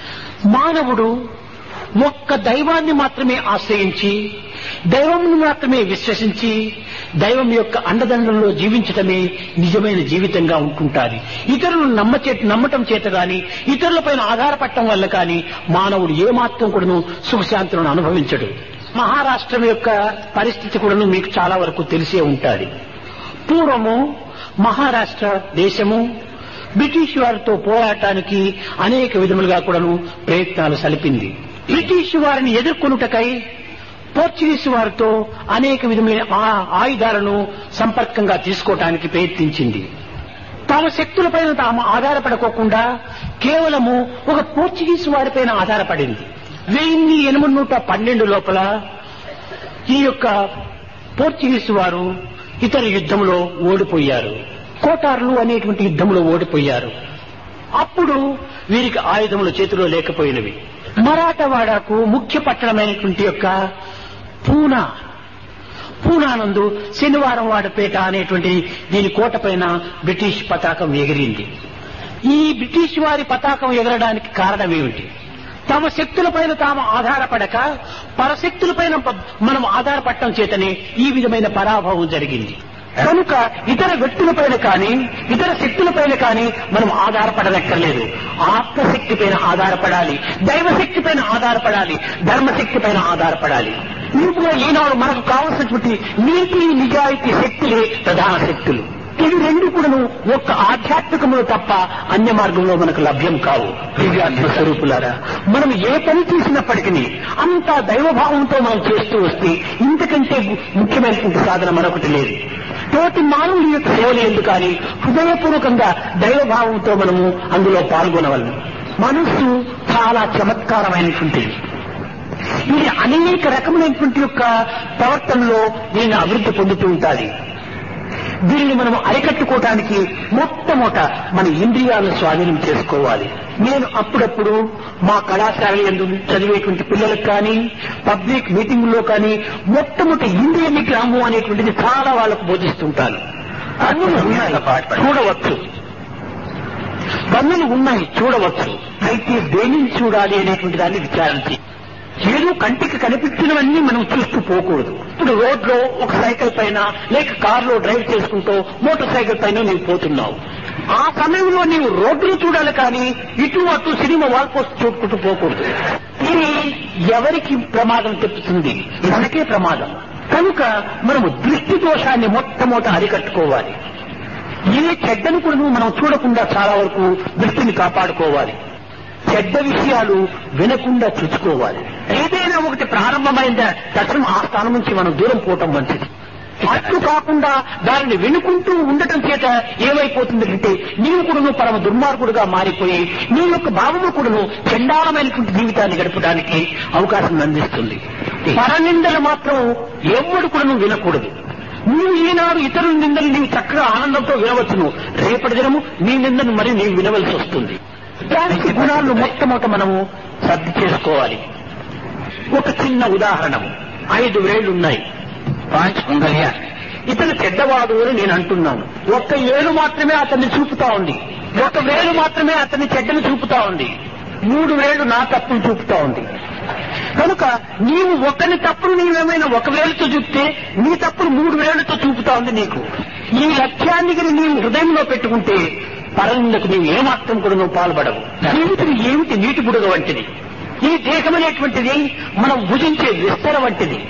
మానవుడు ఒక్క దైవాన్ని మాత్రమే ఆశ్రయించి దైవంను మాత్రమే విశ్వసించి దైవం యొక్క అండదండంలో జీవించటమే నిజమైన జీవితంగా ఉంటుంటాది ఇతరులను నమ్మచే నమ్మటం చేత గాని ఇతరులపైన ఆధారపడటం వల్ల కాని మానవుడు ఏమాత్రం కూడాను సుఖశాంతులను అనుభవించడు మహారాష్ట్రం యొక్క పరిస్థితి కూడాను మీకు చాలా వరకు తెలిసే ఉంటాది పూర్వము మహారాష్ట్ర దేశము బ్రిటిష్ వారితో పోరాటానికి అనేక విధములుగా కూడాను ప్రయత్నాలు సలిపింది బ్రిటిష్ వారిని ఎదుర్కొనుటకై పోర్చుగీస్ వారితో అనేక విధమైన ఆ- ఆయుధాలను సంపర్కంగా తీసుకోవటానికి ప్రయత్నించింది తమ శక్తులపైన తాము ఆధారపడకోకుండా కేవలము ఒక పోర్చుగీస్ వారిపైన ఆధారపడింది వెయ్యి ఎనిమిది నూట పన్నెండు లోపల ఈ యొక్క పోర్చుగీస్ వారు ఇతర యుద్ధంలో ఓడిపోయారు కోటార్లు అనేటువంటి యుద్ధంలో ఓడిపోయారు అప్పుడు వీరికి ఆయుధములు చేతిలో లేకపోయినవి మరాఠవాడకు ముఖ్య పట్టణమైనటువంటి యొక్క పూనా పూనానందు శనివారం వాడపేట అనేటువంటి దీని కోటపైన బ్రిటిష్ పతాకం ఎగిరింది ఈ బ్రిటిష్ వారి పతాకం ఎగరడానికి కారణం ఏమిటి తమ శక్తులపైన తాము ఆధారపడక పరశక్తులపైన ప- మనం ఆధారపడటం చేతనే ఈ విధమైన పరాభవం జరిగింది కనుక ఇతర వ్యక్తులపైన కానీ ఇతర శక్తులపైన కానీ మనం ఆధారపడనక్కర్లేదు ఆత్మశక్తి పైన ఆధారపడాలి దైవశక్తి పైన ఆధారపడాలి ధర్మశక్తి పైన ఆధారపడాలి ఇప్పుడు ఈనాడు మనకు కావలసినటువంటి నీతి నిజాయితీ శక్తులే ప్రధాన శక్తులు ఇవి రెండు కూడాను ఒక్క ఆధ్యాత్మికములు తప్ప అన్య మార్గంలో మనకు లభ్యం కావు దివ్యాత్మ స్వరూపులారా మనం ఏ పని చేసినప్పటికీ అంతా దైవభావంతో మనం చేస్తూ వస్తే ఇంతకంటే ము- ముఖ్యమైనటువంటి సాధన మరొకటి లేదు తోటి మానవుడి యొక్క సేవలు ఎందుకు కానీ హృదయపూర్వకంగా దైవభావంతో మనము అందులో పాల్గొనవలను మనస్సు చాలా చమత్కారమైనటువంటిది ఇది అనేక రకమైనటువంటి యొక్క ప్రవర్తనలో దీన్ని అభివృద్ధి పొందుతూ ఉంటుంది దీనిని మనం అరికట్టుకోవటానికి మొట్టమొదట మన ఇంద్రియాలను స్వాధీనం చేసుకోవాలి నేను అప్పుడప్పుడు మా కళాశాల యందు చదివేటువంటి పిల్లలకు కానీ పబ్లిక్ మీటింగుల్లో కానీ మొట్టమొదటి ఇంద్రియ నిగ్రహము అనేటువంటిది చాలా వాళ్ళకు బోధిస్తుంటాను కన్నులు ఉన్నాయి చూడవచ్చు కన్నులు ఉన్నాయి చూడవచ్చు అయితే దేనిని చూడాలి అనేటువంటి దాన్ని విచారించి ఏదో కంటికి కనిపించినవన్నీ మనం చూస్తూ పోకూడదు ఇప్పుడు రోడ్లో ఒక సైకిల్ పైన లేక కారులో డ్రైవ్ చేసుకుంటూ మోటార్ సైకిల్ పైన నీవు పోతున్నావు ఆ సమయంలో నీవు రోడ్లు చూడాలి కానీ ఇటు అటు సినిమా వాల్ పోస్ట్ చూసుకుంటూ పోకూడదు ఇది ఎవరికి ప్రమాదం తెప్పుతుంది మనకే ప్రమాదం కనుక మనము దృష్టి దోషాన్ని మొట్టమొదట అరికట్టుకోవాలి ఏ చెడ్డను కూడా మనం చూడకుండా చాలా వరకు దృష్టిని కాపాడుకోవాలి చెడ్డ విషయాలు వినకుండా చూసుకోవాలి ఏదైనా ఒకటి ప్రారంభమైన తక్షణం ఆ స్థానం నుంచి మనం దూరం పోవటం మంచిది అట్లు కాకుండా దానిని వినుకుంటూ ఉండటం చేత ఏమైపోతుందంటే నీవు కూడాను పరమ దుర్మార్గుడుగా మారిపోయి నీ యొక్క భావము కూడాను చండాలమైనటువంటి జీవితాన్ని గడపడానికి అవకాశం అందిస్తుంది పరనిందలు మాత్రం ఎవ్వడు కూడాను వినకూడదు నీవు ఈనాడు ఇతరుల నిందలు నీవు చక్కగా ఆనందంతో వినవచ్చును రేపటి దినము నీ నిందను మరి నీవు వినవలసి వస్తుంది ఇలాంటి గుణాలను మొట్టమొదట మనము సర్ది చేసుకోవాలి ఒక చిన్న ఉదాహరణ ఐదు వేళ్లున్నాయి पांच उंगलियां ఇతను చెడ్డవాడు అని నేను అంటున్నాను ఒక్క ఏలు మాత్రమే అతన్ని చూపుతా ఉంది ఒక వేలు మాత్రమే అతన్ని చెడ్డను చూపుతా ఉంది మూడు వేలు నా తప్పును చూపుతా ఉంది కనుక నీవు ఒకని తప్పును నీవేమైనా ఒక వేలుతో చూపితే నీ తప్పును మూడు వేలుతో చూపుతా ఉంది నీకు ఈ లక్ష్యాన్ని కనుక నీవు హృదయంలో పెట్టుకుంటే పరందకు నీవు ఏమాత్రం కూడా నువ్వు పాల్పడవు జీవితం ఏమిటి నీటి బుడగ వంటిది ఈ దేహం అనేటువంటిది మనం భుజించే విస్తర వంటిది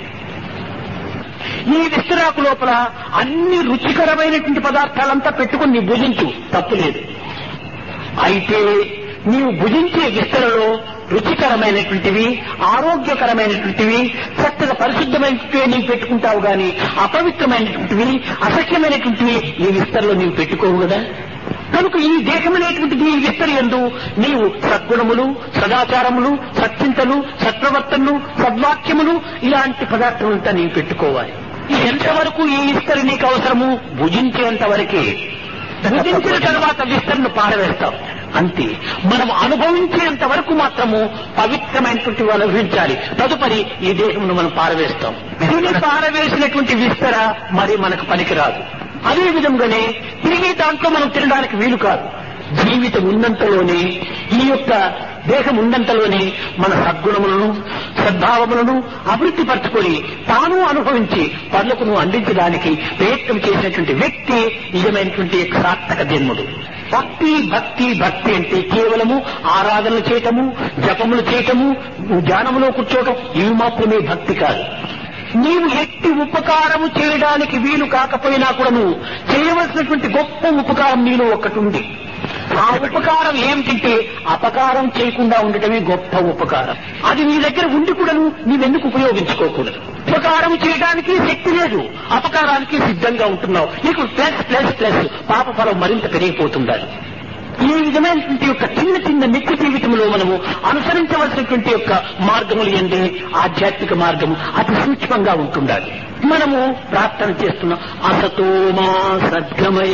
ఈ విస్తరాకు లోపల అన్ని రుచికరమైనటువంటి పదార్థాలంతా పెట్టుకుని నీ భుజించు తప్పులేదు అయితే నీవు భుజించే విస్తరలో రుచికరమైనటువంటివి ఆరోగ్యకరమైనటువంటివి చక్కగా పరిశుద్ధమైనటువంటివి నీవు పెట్టుకుంటావు గాని అపవిత్రమైనటువంటివి అసఖ్యమైనటువంటివి ఈ విస్తరలో నీవు పెట్టుకోవు కదా కనుక ఈ దేహమనేటువంటిది ఈ విస్తరి ఎందు నీవు సద్గుణములు సదాచారములు సత్చింతలు సత్ప్రవర్తనలు సద్వాక్యములు ఇలాంటి పదార్థములంతా నీవు పెట్టుకోవాలి ఎంతవరకు ఈ విస్తరి నీకు అవసరము భుజించేంత వరకే భుజించిన తర్వాత విస్తరను పారవేస్తాం అంతే మనం అనుభవించేంత వరకు మాత్రము పవిత్రమైనటువంటి అనుభవించాలి తదుపరి ఈ దేహమును మనం పారవేస్తాం దీన్ని పారవేసినటువంటి విస్తర మరి మనకు పనికిరాదు అదే విధంగానే తిరిగి దాంట్లో మనం తినడానికి వీలు కాదు జీవితం ఉన్నంతలోనే ఈ యొక్క దేహం ఉన్నంతలోనే మన సద్గుణములను సద్భావములను అభివృద్ధి పరచుకొని తాను అనుభవించి పనులకు అందించడానికి ప్రయత్నం చేసినటువంటి వ్యక్తి నిజమైనటువంటి యొక్క సార్థక జన్ముడు భక్తి భక్తి భక్తి అంటే కేవలము ఆరాధనలు చేయటము జపములు చేయటము ధ్యానములో కూర్చోవటం ఇవి మాత్రమే భక్తి కాదు నీవు ఎట్టి ఉపకారము చేయడానికి వీలు కాకపోయినా కూడా నువ్వు చేయవలసినటువంటి గొప్ప ఉపకారం నీలో ఒకటి ఉంది ఆ ఉపకారం ఏమిటంటే అపకారం చేయకుండా ఉండటమే గొప్ప ఉపకారం అది నీ దగ్గర ఉండి కూడా నువ్వు నీవెందుకు ఉపయోగించుకోకూడదు ఉపకారం చేయడానికి శక్తి లేదు అపకారానికి సిద్ధంగా ఉంటున్నావు నీకు ప్లస్ ప్లస్ ప్లస్ పాప ఫలం మరింత పెరిగిపోతుండాలి ఈ విధమైనటువంటి యొక్క చిన్న చిన్న నిత్య జీవితంలో మనము అనుసరించవలసినటువంటి యొక్క మార్గములు ఏంటి ఆధ్యాత్మిక మార్గము అతి సూక్ష్మంగా ఉంటుండాలి మనము ప్రార్థన చేస్తున్నాం అసతోమా సద్గమయ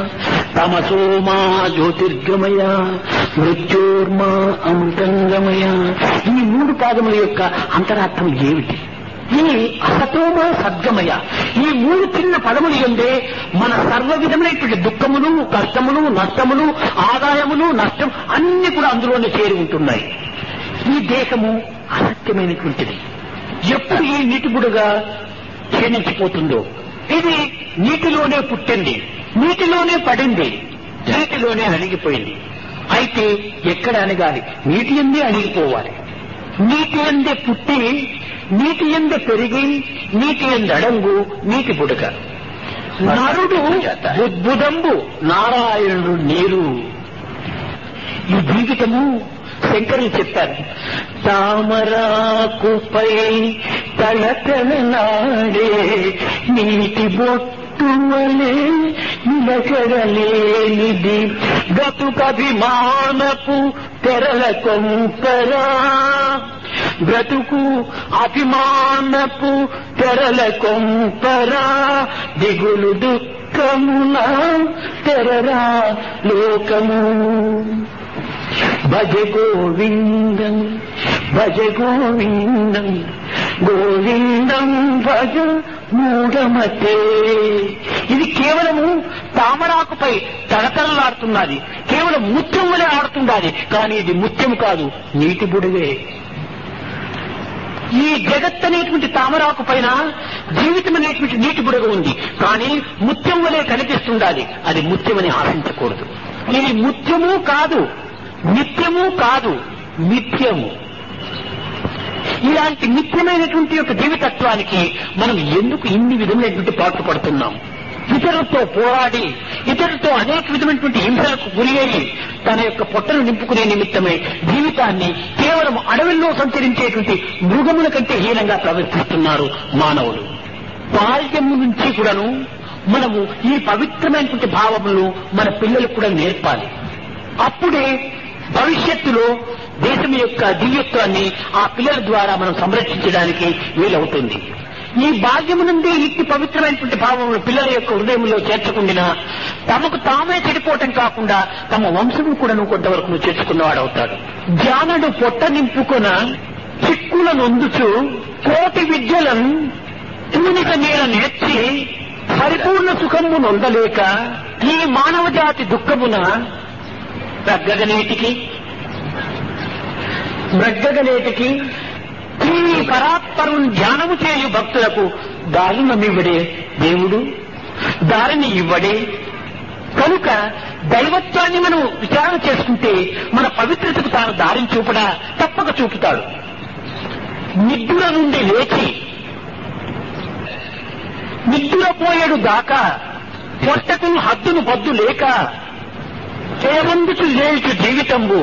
తమసోమా జ్యోతిర్గమయ మృత్యోర్మా అమృతంగమయ ఈ మూడు పాదముల యొక్క అంతరార్థం ఏమిటి ఈ అసతోమ సద్గమయ ఈ మూడు చిన్న పదములు ఎందే మన సర్వ విధమైనటువంటి దుఃఖములు కష్టములు నష్టములు ఆదాయములు నష్టం అన్ని కూడా అందులోనే చేరి ఉంటున్నాయి ఈ దేశము అసత్యమైనటువంటిది ఎప్పుడు ఈ నీటిబుడుగా క్షీణించిపోతుందో ఇది నీటిలోనే పుట్టింది నీటిలోనే పడింది నీటిలోనే అణిగిపోయింది అయితే ఎక్కడ అణగాలి నీటి ఎందే అణిగిపోవాలి నీటి ఎందే పుట్టి నీటి ఎంద పెరిగి నీటి ఎంద అడంగు నీటి బుడక నరుడు బుద్బుదంబు నారాయణుడు నీరు ఈ జీవితము శంకరులు చెప్పారు తామరాకుపై తళతళనాడే నీటి బొట్టు వలె నిలకడలేనిది బ్రతుకభిమానపు తెరల కొంపరా బ్రతుకు అభిమానపు తెరల కొంపరా దిగులు దుఃఖమున తెరరా లోకము భజ గోవిందం భజ గోవిందం గోవిందం భజ మూఢమతే ఇది కేవలము తామరాకుపై తడతడలాడుతున్నది కేవలం ముత్యం వలె ఆడుతున్నది కానీ ఇది ముత్యం కాదు నీటి బుడివే ఈ జగత్ అనేటువంటి తామరాకు పైన జీవితం అనేటువంటి నీటి బుడగ ఉంది కానీ ముత్యం వలె కనిపిస్తుండాలి అది ముత్యమని ఆశించకూడదు ఇది ముత్యము కాదు నిత్యము కాదు నిత్యము ఇలాంటి నిత్యమైనటువంటి యొక్క జీవితత్వానికి మనం ఎందుకు ఇన్ని విధములైనటువంటి పాటు పడుతున్నాం ఇతరులతో పోరాడి ఇతరులతో అనేక విధమైనటువంటి హింసలకు గురి అయి తన యొక్క పొట్టను నింపుకునే నిమిత్తమై జీవితాన్ని కేవలం అడవుల్లో సంచరించేటువంటి మృగముల కంటే హీనంగా ప్రవర్తిస్తున్నారు మానవులు బాల్యము నుంచి కూడాను మనము ఈ పవిత్రమైనటువంటి భావములు మన పిల్లలకు కూడా నేర్పాలి అప్పుడే భవిష్యత్తులో దేశం యొక్క దివ్యత్వాన్ని ఆ పిల్లల ద్వారా మనం సంరక్షించడానికి వీలవుతుంది ఈ బాల్యము నుండి ఇట్టి పవిత్రమైనటువంటి భావములు పిల్లల యొక్క హృదయంలో చేర్చకుండా తమకు తామే చెడిపోవటం కాకుండా తమ వంశము కూడాను కొంతవరకు చేర్చుకున్నవాడవుతాడు జానడు పొట్ట నింపుకొన చిక్కులను అందుచు కోటి విద్యలను తూనిక నీడ నేర్చి పరిపూర్ణ సుఖము నొందలేక ఈ మానవ జాతి దుఃఖమున ప్రగ్గగనేటికి మృగ్గగనేటికి ఈ పరాత్పరం ధ్యానము చేయు భక్తులకు దారుణమివ్వడే దేవుడు దారిని ఇవ్వడే కనుక దైవత్వాన్ని మనం విచారణ చేసుకుంటే మన పవిత్రతకు తాను దారిని చూపడా తప్పక చూపుతాడు నిద్ర నుండి లేచి నిద్రపోయేడు దాకా పొట్టకు హద్దును పద్దు లేక చేయమందుచు చేయుచు జీవితంబు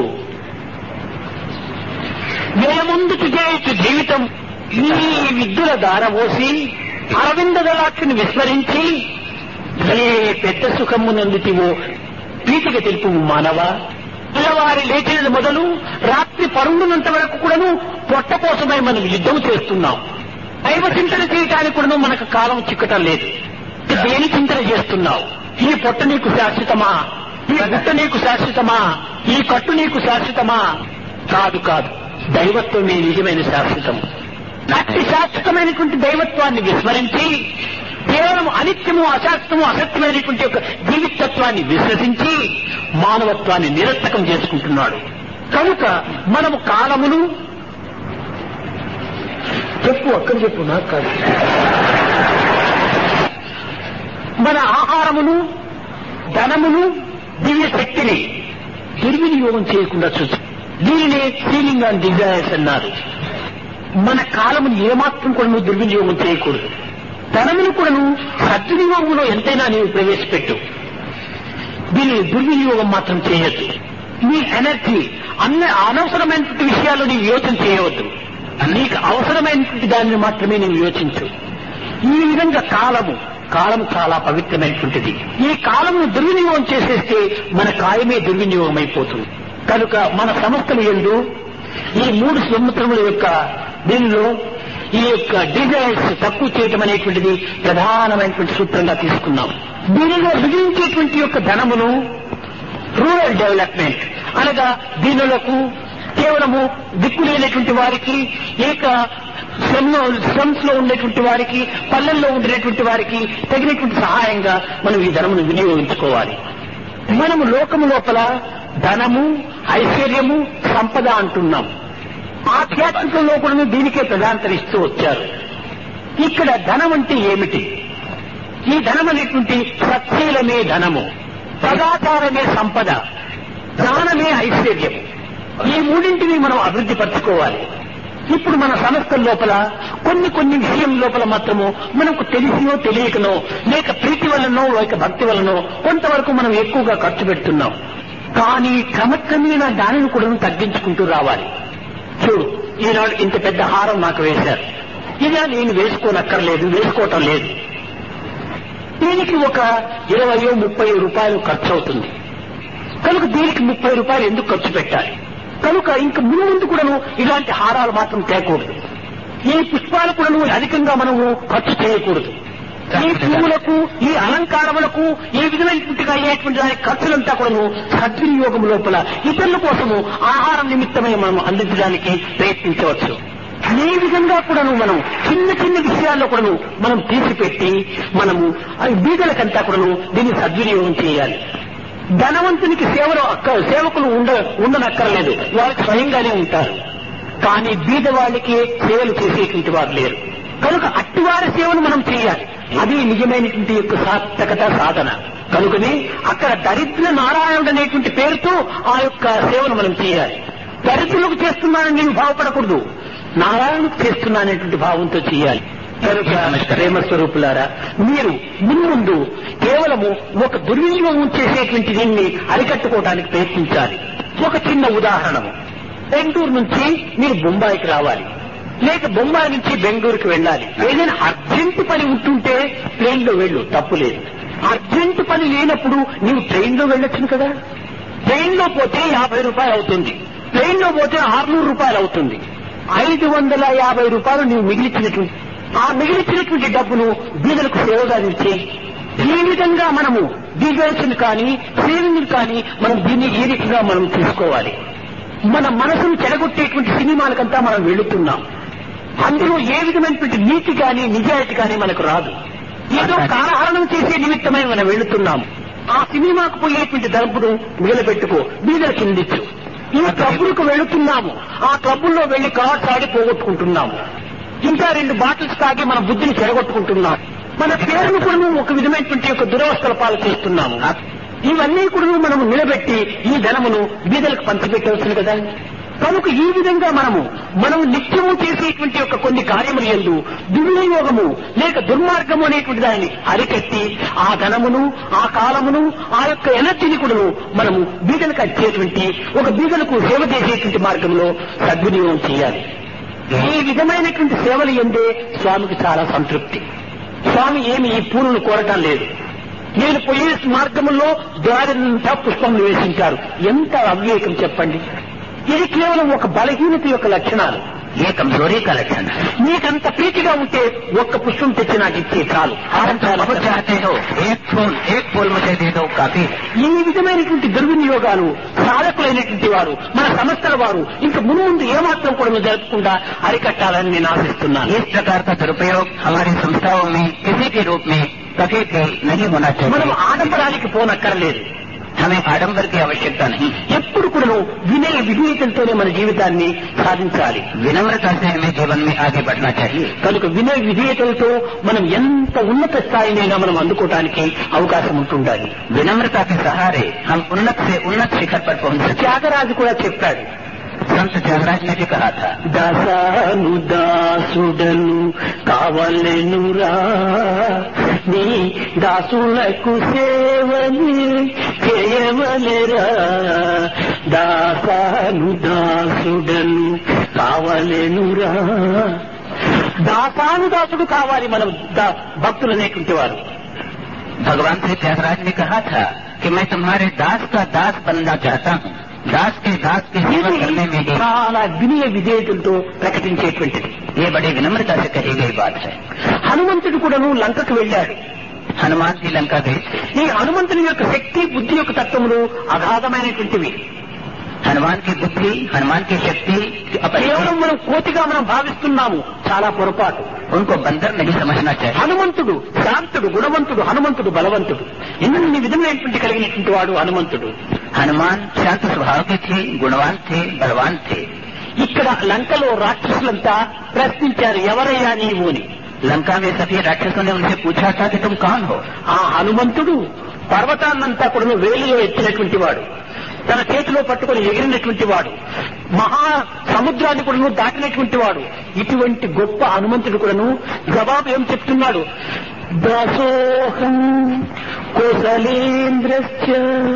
వ్యయముందుకు చేయొచ్చు జీవితం ఈ విద్యుల దారబోసి అరవింద దళాక్షిని విస్మరించి ఏ పెద్ద సుఖము నందుతివో పీటిక తెలుపు మానవ పిల్లవారి లేచినది మొదలు రాత్రి పరుండునంత వరకు కూడాను పొట్ట కోసమై మనం యుద్ధం చేస్తున్నాం దైవ చింతన చేయటానికి కూడా మనకు కాలం చిక్కటం లేదు దేని చింతన చేస్తున్నావు ఈ పొట్ట నీకు శాశ్వతమా ఈ గుట్ట నీకు శాశ్వతమా ఈ కట్టు నీకు శాశ్వతమా కాదు కాదు దైవత్వమే నిజమైన శాశ్వతం అట్టి శాశ్వతమైనటువంటి దైవత్వాన్ని విస్మరించి కేవలం అనిత్యము అశాశ్వతము అసత్యమైనటువంటి ఒక జీవితత్వాన్ని విశ్వసించి మానవత్వాన్ని నిరర్థకం చేసుకుంటున్నాడు కనుక మనము కాలమును చెప్పు అక్కడ చెప్పు నాకు కాదు మన ఆహారమును ధనమును దివ్య శక్తిని దుర్వినియోగం చేయకుండా చూసు దీనినే ఫీలింగ్ ఆన్ డిజైర్స్ అన్నారు మన కాలమును ఏమాత్రం కూడా నువ్వు దుర్వినియోగం చేయకూడదు ధనమును కూడాను సద్వినియోగంలో ఎంతైనా నీవు ప్రవేశపెట్టు దీని దుర్వినియోగం మాత్రం చేయొద్దు నీ ఎనర్జీ అన్ని అనవసరమైనటువంటి విషయాల్లో నీవు యోచన చేయవద్దు నీకు అవసరమైనటువంటి దానిని మాత్రమే నీవు యోచించు ఈ విధంగా కాలము కాలం చాలా పవిత్రమైనటువంటిది ఈ కాలమును దుర్వినియోగం చేసేస్తే మన కాయమే దుర్వినియోగం అయిపోతుంది కనుక మన సంస్థలు ఎందు ఈ మూడు సంవత్సరముల యొక్క దీనిలో ఈ యొక్క డిజైన్స్ తక్కువ చేయటం అనేటువంటిది ప్రధానమైనటువంటి సూత్రంగా తీసుకున్నాం దీనిలో మిగిలించేటువంటి యొక్క ధనమును రూరల్ డెవలప్మెంట్ అనగా దీనులకు కేవలము దిక్కులేనటువంటి వారికి ఏక స్లమ్స్ లో ఉండేటువంటి వారికి పల్లెల్లో ఉండేటువంటి వారికి తగినటువంటి సహాయంగా మనం ఈ ధనమును వినియోగించుకోవాలి మనము లోకము లోపల ధనము ఐశ్వర్యము సంపద అంటున్నాం ఆధ్యాత్మికంలో కూడా దీనికే ప్రధానతరిస్తూ వచ్చారు ఇక్కడ ధనం అంటే ఏమిటి ఈ ధనం అనేటువంటి సత్శీలమే ధనము సదాచారమే సంపద దానమే ఐశ్వర్యం ఈ మూడింటిని మనం అభివృద్ధి పరచుకోవాలి ఇప్పుడు మన సంస్థల లోపల కొన్ని కొన్ని విషయం లోపల మాత్రము మనకు తెలిసినో తెలియకనో లేక ప్రీతి వలనో లేక భక్తి వలనో కొంతవరకు మనం ఎక్కువగా ఖర్చు పెడుతున్నాం కానీ క్రమక్రమేణా దానిని కూడా తగ్గించుకుంటూ రావాలి చూడు ఈనాడు ఇంత పెద్ద హారం నాకు వేశారు ఇదే నేను వేసుకోనక్కర్లేదు వేసుకోవటం లేదు దీనికి ఒక ఇరవయో ముప్పై రూపాయలు ఖర్చు అవుతుంది కనుక దీనికి ముప్పై రూపాయలు ఎందుకు ఖర్చు పెట్టాలి కనుక ఇంక ముందు ముందు కూడాను ఇలాంటి హారాలు మాత్రం తేకూడదు ఈ పుష్పాలు కూడాను అధికంగా మనము ఖర్చు చేయకూడదు ఈ పువ్వులకు ఈ అలంకారములకు ఏ విధమైనటువంటి అయ్యేటువంటి దాని ఖర్చులంతా కూడాను సద్వినియోగం లోపల ఇతరుల కోసము ఆహారం నిమిత్తమై మనం అందించడానికి ప్రయత్నించవచ్చు ఈ విధంగా కూడాను మనం చిన్న చిన్న విషయాల్లో కూడాను మనం తీసిపెట్టి మనము అవి బీదలకంతా కూడాను దీన్ని సద్వినియోగం చేయాలి ధనవంతునికి సేవలు అక్క సేవకులు ఉండ ఉండనక్కర్లేదు వాళ్ళకి స్వయంగానే ఉంటారు కానీ బీద వాళ్ళకి సేవలు చేసేటువంటి వారు లేరు కనుక అట్టివారి సేవను మనం చేయాలి అది నిజమైనటువంటి యొక్క సార్థకత సాధన కనుకనే అక్కడ దరిద్ర నారాయణుడు అనేటువంటి పేరుతో ఆ యొక్క సేవను మనం చేయాలి దరిద్రులకు చేస్తున్నానని నేను భావపడకూడదు నారాయణకు చేస్తున్నాననేటువంటి భావంతో చేయాలి కనుక ప్రేమ స్వరూపులారా మీరు మున్ముందు కేవలము ఒక దుర్వినియోగం చేసేటువంటి దీన్ని అరికట్టుకోవడానికి ప్రయత్నించాలి ఒక చిన్న ఉదాహరణము బెంగళూరు నుంచి మీరు బొంబాయికి రావాలి లేక బొంబాయి నుంచి బెంగళూరుకి వెళ్ళాలి ఏదైనా అర్జెంట్ పని ఉంటుంటే ప్లేన్ లో వెళ్ళు తప్పు లేదు అర్జెంట్ పని లేనప్పుడు నీవు ట్రైన్ లో వెళ్ళొచ్చును కదా ట్రైన్ లో పోతే యాభై రూపాయలు అవుతుంది ట్రైన్ లో పోతే ఆరునూరు రూపాయలు అవుతుంది ఐదు వందల యాభై రూపాయలు నీవు మిగిలిచ్చినటువంటి ఆ మిగిలిచ్చినటువంటి డబ్బును బీదలకు సేవగా ఇచ్చే ఈ విధంగా మనము డీజల్స్ కానీ సేవింగ్ కానీ మనం దీన్ని ఈ రీతిగా మనం తీసుకోవాలి మన మనసును చెడగొట్టేటువంటి సినిమాలకంతా మనం వెళుతున్నాం అందులో ఏ విధమైనటువంటి నీతి కానీ నిజాయితీ కానీ మనకు రాదు ఏదో కాలహరణం చేసే నిమిత్తమై మనం వెళుతున్నాం ఆ సినిమాకు పోయేటువంటి డబ్బును మిగలబెట్టుకో బీదల కిందిచ్చు ఈ క్లబ్బులకు వెళుతున్నాము ఆ క్లబ్బుల్లో వెళ్లి కార్డ్స్ ఆడి పోగొట్టుకుంటున్నాము ఇంకా రెండు బాటిల్స్ తాగి మన బుద్ధిని చెడగొట్టుకుంటున్నాం మన పేరును కూడా ఒక విధమైనటువంటి ఒక దురవస్థల పాలు చేస్తున్నాము ఇవన్నీ కూడా మనము నిలబెట్టి ఈ ధనమును బీదలకు పంచిపెట్టవచ్చును కదా కనుక ఈ విధంగా మనము మనం నిత్యము చేసేటువంటి యొక్క కొన్ని కార్యములు ఎందు దుర్వినియోగము లేక దుర్మార్గము అనేటువంటి దాన్ని అరికట్టి ఆ ధనమును ఆ కాలమును ఆ యొక్క ఎనర్జీని కూడాను మనము బీదలకు వచ్చేటువంటి ఒక బీదలకు సేవ చేసేటువంటి మార్గంలో సద్వినియోగం చేయాలి ఈ విధమైనటువంటి సేవలు ఎందే స్వామికి చాలా సంతృప్తి స్వామి ఏమి ఈ పూలను కోరటం లేదు నేను పోయే మార్గంలో దారినంతా పుష్పములు వేసింటారు ఎంత అవివేకం చెప్పండి ఇది కేవలం ఒక బలహీనత యొక్క లక్షణాలు ये कमजोरी का लक्षण है నీకంత ప్రీతిగా ఉంటే ఒక్క పుష్పం తెచ్చి నాకు ఇచ్చే చాలు आप तो बहुत चाहते हो एक फूल एक फूल मुझे दे दो काफी है ఈ విధమైనటువంటి దుర్వినియోగాలు సాధకులైనటువంటి వారు మన సంస్థల వారు ఇంకా మున్ముందు ఏమాత్రం కూడా జరపకుండా అరికట్టాలని నేను ఆశిస్తున్నాను इस प्रकार का दुरुपयोग हमारी संस्थाओं में किसी के रूप में कभी भी नहीं होना మనం चाहिए ఆడంబరానికి పోనక్కర్లేదు हमें आडंबर की आवश्यकता नहीं ఎప్పుడు కూడా వినయ విధేయతలతోనే మన జీవితాన్ని సాధించాలి विनम्रता से हमें जीवन में आगे बढ़ना चाहिए కనుక వినయ విధేయతలతో మనం ఎంత ఉన్నత స్థాయినైనా మనం అందుకోవడానికి అవకాశం ఉంటుండాలి विनम्रता के सहारे हम उन्नत से उन्नत शिखर पर पहुंच सकते త్యాగరాజు కూడా చెప్పాడు हैं। संत त्यागराज ने भी कहा था దాసాను దాసుడను కావలెనురా నీ దాసులకు సేవని చేయవలెరా దాసాను దాసుడను కావలెనురా దాసాను దాసుడు కావాలి మనం దా- భక్తులు అనేటువంటి వారు भगवान से त्यागराज ने कहा था कि मैं तुम्हारे दास का दास बनना चाहता हूँ दास के दास की सेवा ఇది करने में ही చాలా వినయ విధేయతలతో ప్రకటించేటువంటిది ये बड़ी विनम्रता से कही गई बात है హనుమంతుడు కూడాను లంకకు వెళ్ళాడు हनुमान की लंका गए ఈ హనుమంతుని యొక్క శక్తి బుద్ధి యొక్క తత్వములు అగాధమైనటువంటివి हनुमान की बुद्धि हनुमान की शक्ति अपरिचित కేవలం మనం కోతిగా మనం భావిస్తున్నాము చాలా పొరపాటు उनको बंदर नहीं समझना चाहिए హనుమంతుడు శాంతుడు గుణవంతుడు హనుమంతుడు బలవంతుడు ఎన్ని విధమైనటువంటి కలిగినటువంటి వాడు హనుమంతుడు हनुमान शांत स्वभाव के थे गुणवान थे बलवान थे ఇక్కడ లంకలో రాక్షసులంతా ప్రశ్నించారు ఎవరయ్యా నీవు అని लंका में सभी राक्षसों ने उनसे पूछा था कि तुम कौन हो ఆ హనుమంతుడు పర్వతాన్నంతా కూడా వేలిలో ఎత్తినటువంటి వాడు తన చేతిలో పట్టుకొని ఎగిరినటువంటి వాడు మహా సముద్రాన్ని కూడాను దాటినటువంటి వాడు ఇటువంటి గొప్ప హనుమంతుడు కూడాను జవాబు ఏం చెప్తున్నాడు దాసోహం కుశలేంద్రశ్చ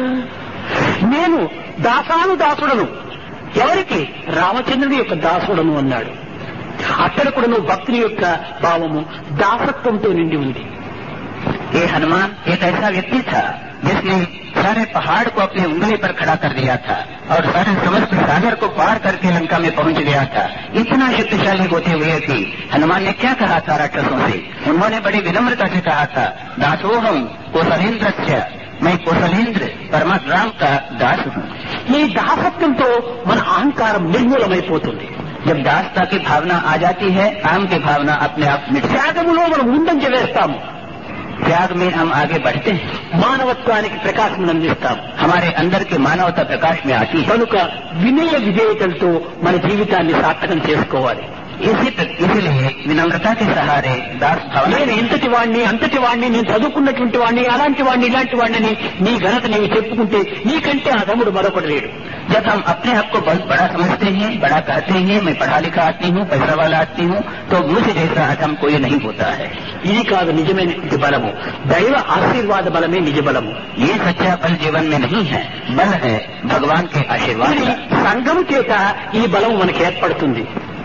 నేను దాసాను దాసుడను ఎవరికి రామచంద్రుడి యొక్క దాసుడను అన్నాడు అక్కడ కూడాను భక్తుని యొక్క భావము దాసత్వంతో నిండి ఉంది ये हनुमान एक ऐसा व्यक्ति था जिसने सारे पहाड़ को अपनी उंगली पर खड़ा कर दिया था और सारे समुद्र सागर को पार करके लंका में पहुंच गया था इतना शक्तिशाली होते हुए भी हनुमान ने क्या कहा था राक्षसों से उन्होंने बड़ी विनम्रता से कहा था दासोहम कौशलेंद्र मैं कौशलेंद्र परमात्म राम का दास हूँ ఈ దాసత్వంతో మన అహంకారం నిర్మూలమైపోతుంది जब दासता की भावना आ जाती है आम की भावना अपने आप मिट जाती త్యాగములో మనం ముందంజ వేస్తాము है। त्याग में हम आगे बढ़ते हैं మానవత్వానికి ప్రకాశం అందిస్తాము हमारे अंदर की मानवता प्रकाश में आती है కనుక వినయ విధేయతలతో మన జీవితాన్ని సార్థకం చేసుకోవాలి इसी इसलिए विनम्रता के सहारे दास भावना నేను ఇంతటి వాణ్ణి అంతటి వాణ్ణి నేను చదువుకున్నటువంటి వాణ్ణి అలాంటి వాణ్ణి ఇలాంటి వాణ్ణి నీ ఘనత నీవు చెప్పుకుంటే నీకంటే అధముడు మరొకటి లేడు जब हम अपने आप को बहुत बड़ा समझते हैं बड़ा कहते हैं मैं पढ़ा लिखा आदमी हूँ पैसा वाला आदमी हूँ तो मुझे जैसा अधम कोई नहीं होता है ఇది కాదు నిజమైనటువంటి బలము దైవ ఆశీర్వాద బలమే నిజ బలము ये सच्चा बल जीवन में नहीं है बल है भगवान के आशीर्वाद ఇది का సంఘము చేత ఈ బలం మనకి ఏర్పడుతుంది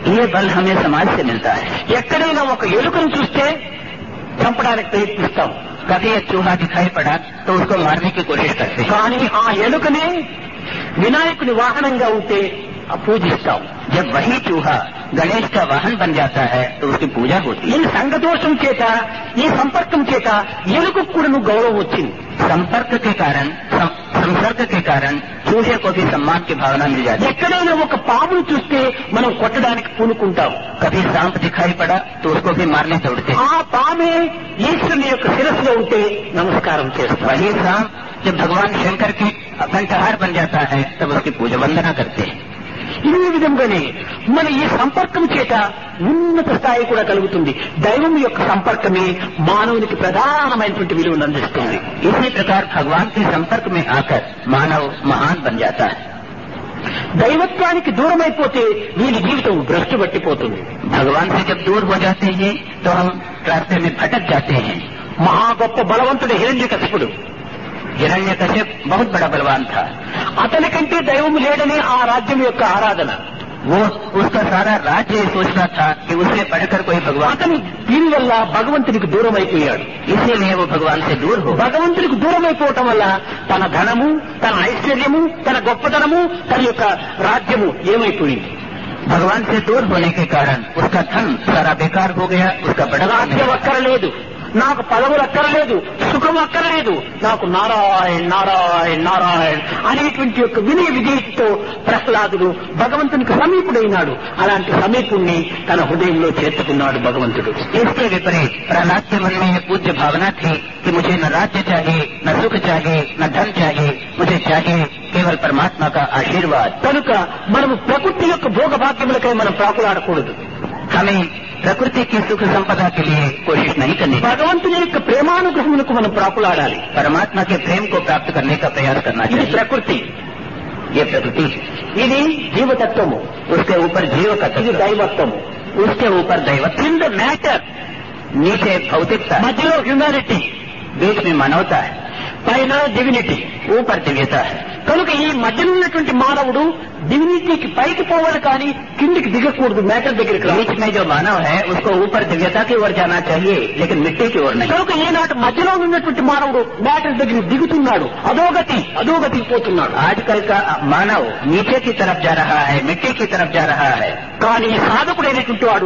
ये बल हमें समाज से मिलता है ఎక్కడైనా ఒక ఎలుకను చూస్తే చంపడానికి ప్రయత్నిస్తాం कभी एक चूहा दिखाई पड़ा तो उसको मारने की कोशिश करते हैं కానీ ఆ ఎలుకనే వినాయకుని వాహనంగా ఉంటే ఆ పూజిస్తాం जब वही चूहा गणेश का वाहन बन जाता है तो उसकी पूजा होती ఈ है సంఘదోషం చేత ఈ సంపర్కం చేత ఎలుకకు కూడా గౌరవం వచ్చింది संपर्क के कारण सं- संसर्ग के कारण चूहे को भी सम्मान की भावना मिल जाती है ఎక్కడైనా ఒక పామును చూస్తే మనం కొట్టడానికి పూనుకుంటాం कभी सांप दिखाई पड़ा तो उसको भी मारने दौड़ते हैं ఆ పామే ఈశ్వరుని యొక్క శిరస్సులో ఉంటే నమస్కారం చేస్తాం वही सांप जब भगवान शंकर के कंठहार बन जाता है तब उसकी पूजा वंदना करते हैं ఇదే విధంగానే మన ఈ సంపర్కం చేత ఉన్నత స్థాయి కూడా కలుగుతుంది దైవం యొక్క సంపర్కమే మానవునికి ప్రధానమైనటువంటి విలువను అందిస్తుంది इसी प्रकार भगवान के संपर्क में आकर मानव महान बन जाता है దైవత్వానికి దూరమైపోతే వీరి జీవితం భ్రష్టు పట్టిపోతుంది भगवान से जब दूर हो जाते हैं तो हम रास्ते में भटक जाते हैं మహా గొప్ప బలవంతుడు హిరణ్య కశిపుడు हिरण्य कश्यप बहुत बड़ा बलवान था అతనికంటే దైవం లేడని ఆ రాజ్యం యొక్క ఆరాధన वो उसका सारा राज्य ये सोचता था कि उससे बढ़कर कोई भगवान అతను దీనివల్ల భగవంతునికి దూరం అయిపోయాడు इसीलिए वो भगवान से दूर हो భగవంతునికి దూరం అయిపోవటం వల్ల తన ధనము తన ఐశ్వర్యము తన గొప్పతనము తన యొక్క రాజ్యము ఏమైపోయింది भगवान से दूर होने के कारण उसका धन सारा बेकार हो गया उसका बड़ा రాజ్యం అక్కరలేదు నాకు పదవులు అక్కరలేదు సుఖం అక్కరలేదు నాకు నారాయణ్ నారాయణ్ నారాయణ్ అనేటువంటి యొక్క వినయ విజయతో ప్రహ్లాదుడు భగవంతునికి సమీపుడైనాడు అలాంటి సమీపుణ్ణి తన హృదయంలో చేర్చుకున్నాడు భగవంతుడు इसके विपरीत प्रहलाद के मन में ये पूज्य भावना थी कि मुझे न राज्य चाहिए न सुख चाहिए न धन चाहिए मुझे चाहिए केवल परमात्मा का आशीर्वाद కనుక మనము ప్రకృతి యొక్క భోగభాగ్యములకై మనం ప్రాకులాడకూడదు हमें प्रकृति की सुख संपदा के लिए कोशिश नहीं करनी चाहिए భగవంతుని యొక్క ప్రేమానుగ్రహములకు మనం ప్రాకులాడాలి परमात्मा के प्रेम को प्राप्त करने का प्रयास करना ఇది चाहिए ప్రకృతి ये प्रकृति है। ఇది జీవతత్వము उसके ऊपर जीव का ఇది तत्व దైవత్వము उसके ऊपर दैवत्व కింద మ్యాటర్ नीचे भौतिकता మధ్యలో హ్యూమానిటీ बीच में मानवता है పైన డివినిటీ ऊपर दिव्यता है కనుక ఈ మధ్యలో ఉన్నటువంటి మానవుడు డివినిటీకి పైకి పోవాలి కానీ కిందికి దిగకూడదు మ్యాటర్ దగ్గరికి రావాలి. बीच में जो मानव है उसको ऊपर दिव्यता की ओर जाना चाहिए लेकिन मिट्टी की ओर नहीं కనుక ఈనాటి మధ్యలో ఉన్నటువంటి మానవుడు మ్యాటర్ దగ్గరికి దిగుతున్నాడు అధోగతి అధోగతికి పోతున్నాడు आजकल का मानव नीचे की तरफ जा रहा है मिट्टी की तरफ जा रहा है కానీ సాధకుడైనటువంటి వాడు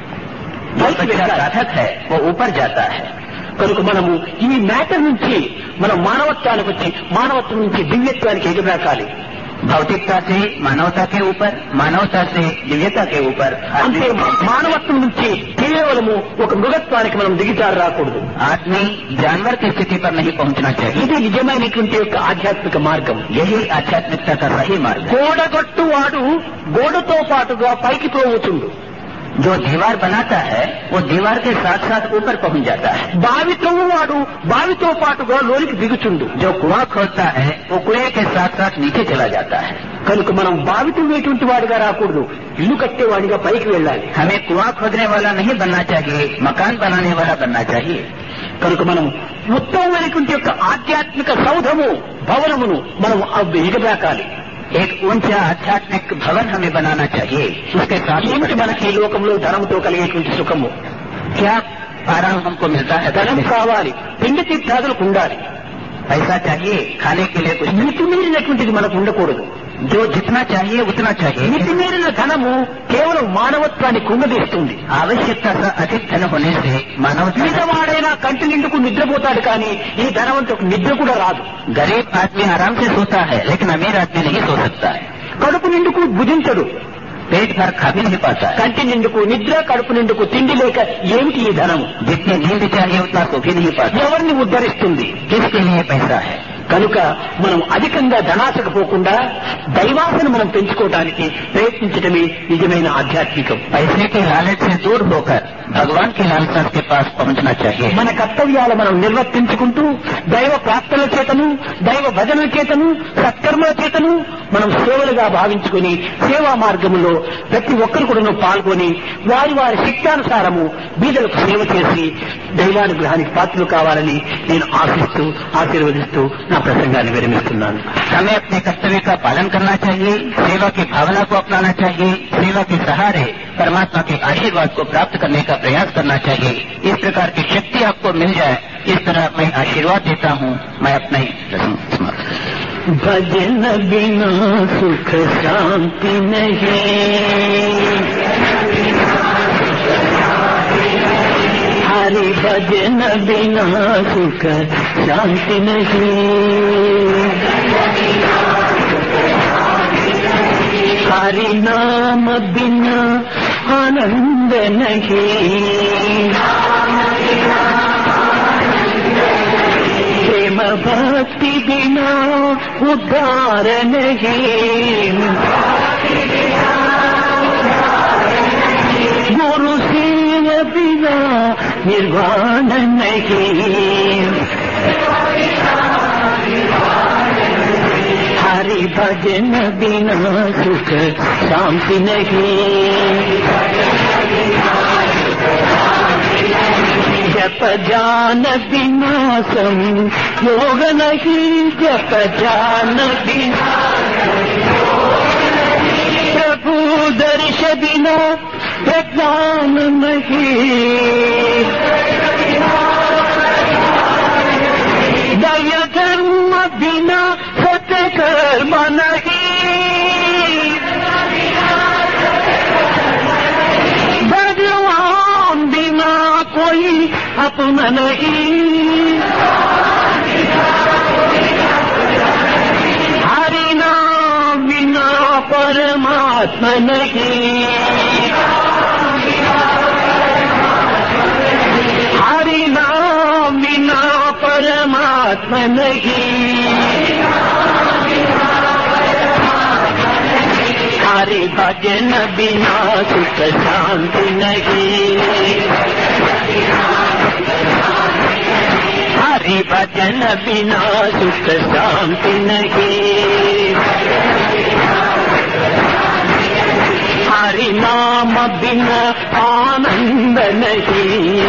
जो పైకి बच्चा వెళ్ళాలి. साधक है वो ऊपर जाता है కనుక మనము ఈ మ్యాటర్ నుంచి మనం మానవత్వానికి వచ్చి మానవత్వం నుంచి దివ్యత్వానికి ఎగరాకాలి भौतिकता से मानवता के ऊपर मानवता से दिव्यता के ऊपर అంటే आदमी మానవత్వం నుంచి కేవలము ఒక మృగత్వానికి మనం దిగిచారు రాకూడదు आदमी जानवर की स्थिति पर नहीं पहुंचना चाहिए ఇది నిజమైనటువంటి యొక్క ఆధ్యాత్మిక మార్గం यही आध्यात्मिकता का सही मार्ग है గోడగట్టు వాడు గోడతో పాటుగా పైకి పోవుతుండు जो दीवार बनाता है वो दीवार के साथ साथ ऊपर पहुंच जाता है బావితో వాడు బావితో పాటుగా లోనికి దిగుచుండు जो कुआं खोदता है वो कुएं के साथ साथ नीचे चला जाता है కనుక మనం బావి తవ్వేటువంటి వాడిగా రాకూడదు ఇల్లు కట్టేవాడిగా పైకి వెళ్ళాలి हमें कुआं खोदने वाला नहीं बनना चाहिए मकान बनाने वाला बनना चाहिए కనుక మనం ఉత్తమమైనటువంటి యొక్క ఆధ్యాత్మిక సౌధము భవనమును మనం ఎగరాకాలి एक ऊंचा आध्यात्मिक भवन हमें बनाना चाहिए उसके साथ ऊपर ఏమిటి जाना మనకి ఈ లోకంలో ధనంతో కలిగేటువంటి సుఖము चाहिए। क्या आराम हमको मिलता है ధనం धन में? కావాలి పిండి తీర్థాదులకు ఉండాలి पैसा चाहिए खाने के लिए कुछ नहीं। మితిమీరినటువంటిది మనకు ఉండకూడదు जो जितना चाहिए उतना चाहिए మితిమీరిన ధనము కేవలం మానవత్వాన్ని కుంగదీస్తుంది आवश्यकता से अधिक धन होने से मानव మిగవాడైనా కంటి నిండుకు నిద్రపోతాడు కానీ ఈ ధనవంతుకు నిద్ర కూడా రాదు गरीब आदमी आराम से सोता है लेकिन अमीर आदमी नहीं सो सकता है కడుపు నిండుకు భుజించడు पेट भर खा भी नहीं पाता है కంటి నిండుకు నిద్ర కడుపు నిండుకు తిండి లేక ఏమిటి ఈ ధనము जितनी नींद चाहिए उतना सो भी नहीं पाता ఎవరిని ఉద్ధరిస్తుంది किसके लिए पैसा है కనుక మనం అధికంగా ధనాశకు పోకుండా దైవాసను మనం పెంచుకోవడానికి ప్రయత్నించడమే నిజమైన ఆధ్యాత్మికం पैसे के लालच से दूर होकर भगवान की लालसा के पास पहुंचना चाहिए మన కర్తవ్యాలు మనం నిర్వర్తించుకుంటూ దైవ ప్రార్థనల చేతను దైవ భజనల చేతను సత్కర్మల చేతను మనం సేవలుగా భావించుకుని సేవా మార్గములో ప్రతి ఒక్కరు కూడా పాల్గొని వారి వారి శక్తానుసారము బీదలకు సేవ చేసి దైవానుగ్రహానికి పాత్రలు కావాలని నేను ఆశిస్తూ ఆశీర్వదిస్తూ నా ప్రసంగాన్ని విరమిస్తున్నాను हमें अपने कर्तव्य का पालन करना चाहिए सेवा की भावना को अपनाना चाहिए सेवा के सहारे परमात्मा के आशीर्वाद को प्राप्त करने का प्रयास करना चाहिए इस प्रकार की शक्ति आपको मिल जाए इस तरह मैं आशीर्वाद देता हूँ मैं अपना ही प्रसंग समाप्त भजन बिना सुख शांति नहीं हरि भजन बिना सुख शांति नहीं हरि नाम बिना आनंद नहीं प्रेम भक्ति बिना उद्धार नहीं गुरु सेव बिना निर्वाण नहीं हरि भजन बिना सुख शांति नहीं जप जान बिना सम योग नहीं जप जान बिना प्रभु दर्श बिना प्रज्ञान नहीं दया धर्म बिना सत्कर्म नहीं भगवान बिना कोई अपना नहीं हरि नाम बिना परमात्मा नहीं हरि नाम बिना परमात्मा नहीं हरि भजन बिना सुख शांति नहीं हरि भजन बिना सुख शांति नहीं हरि नाम बिना आनंद नहीं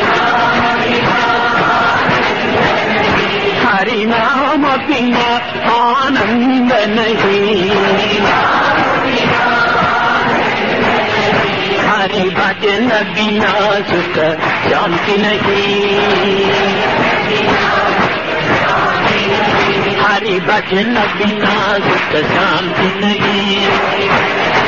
हरि नाम बिना आनंद नहीं हरि भजन बिना सुख शांति नहीं हरि भजन बिना सुख शांति नहीं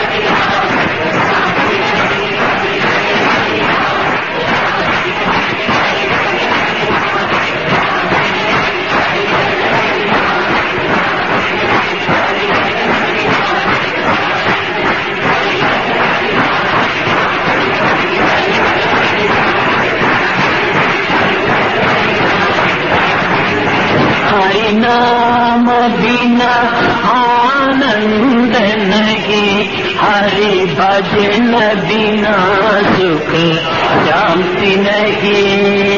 हरि नाम बिना आनंद नहीं हरि भजन बिना सुख शांति नहीं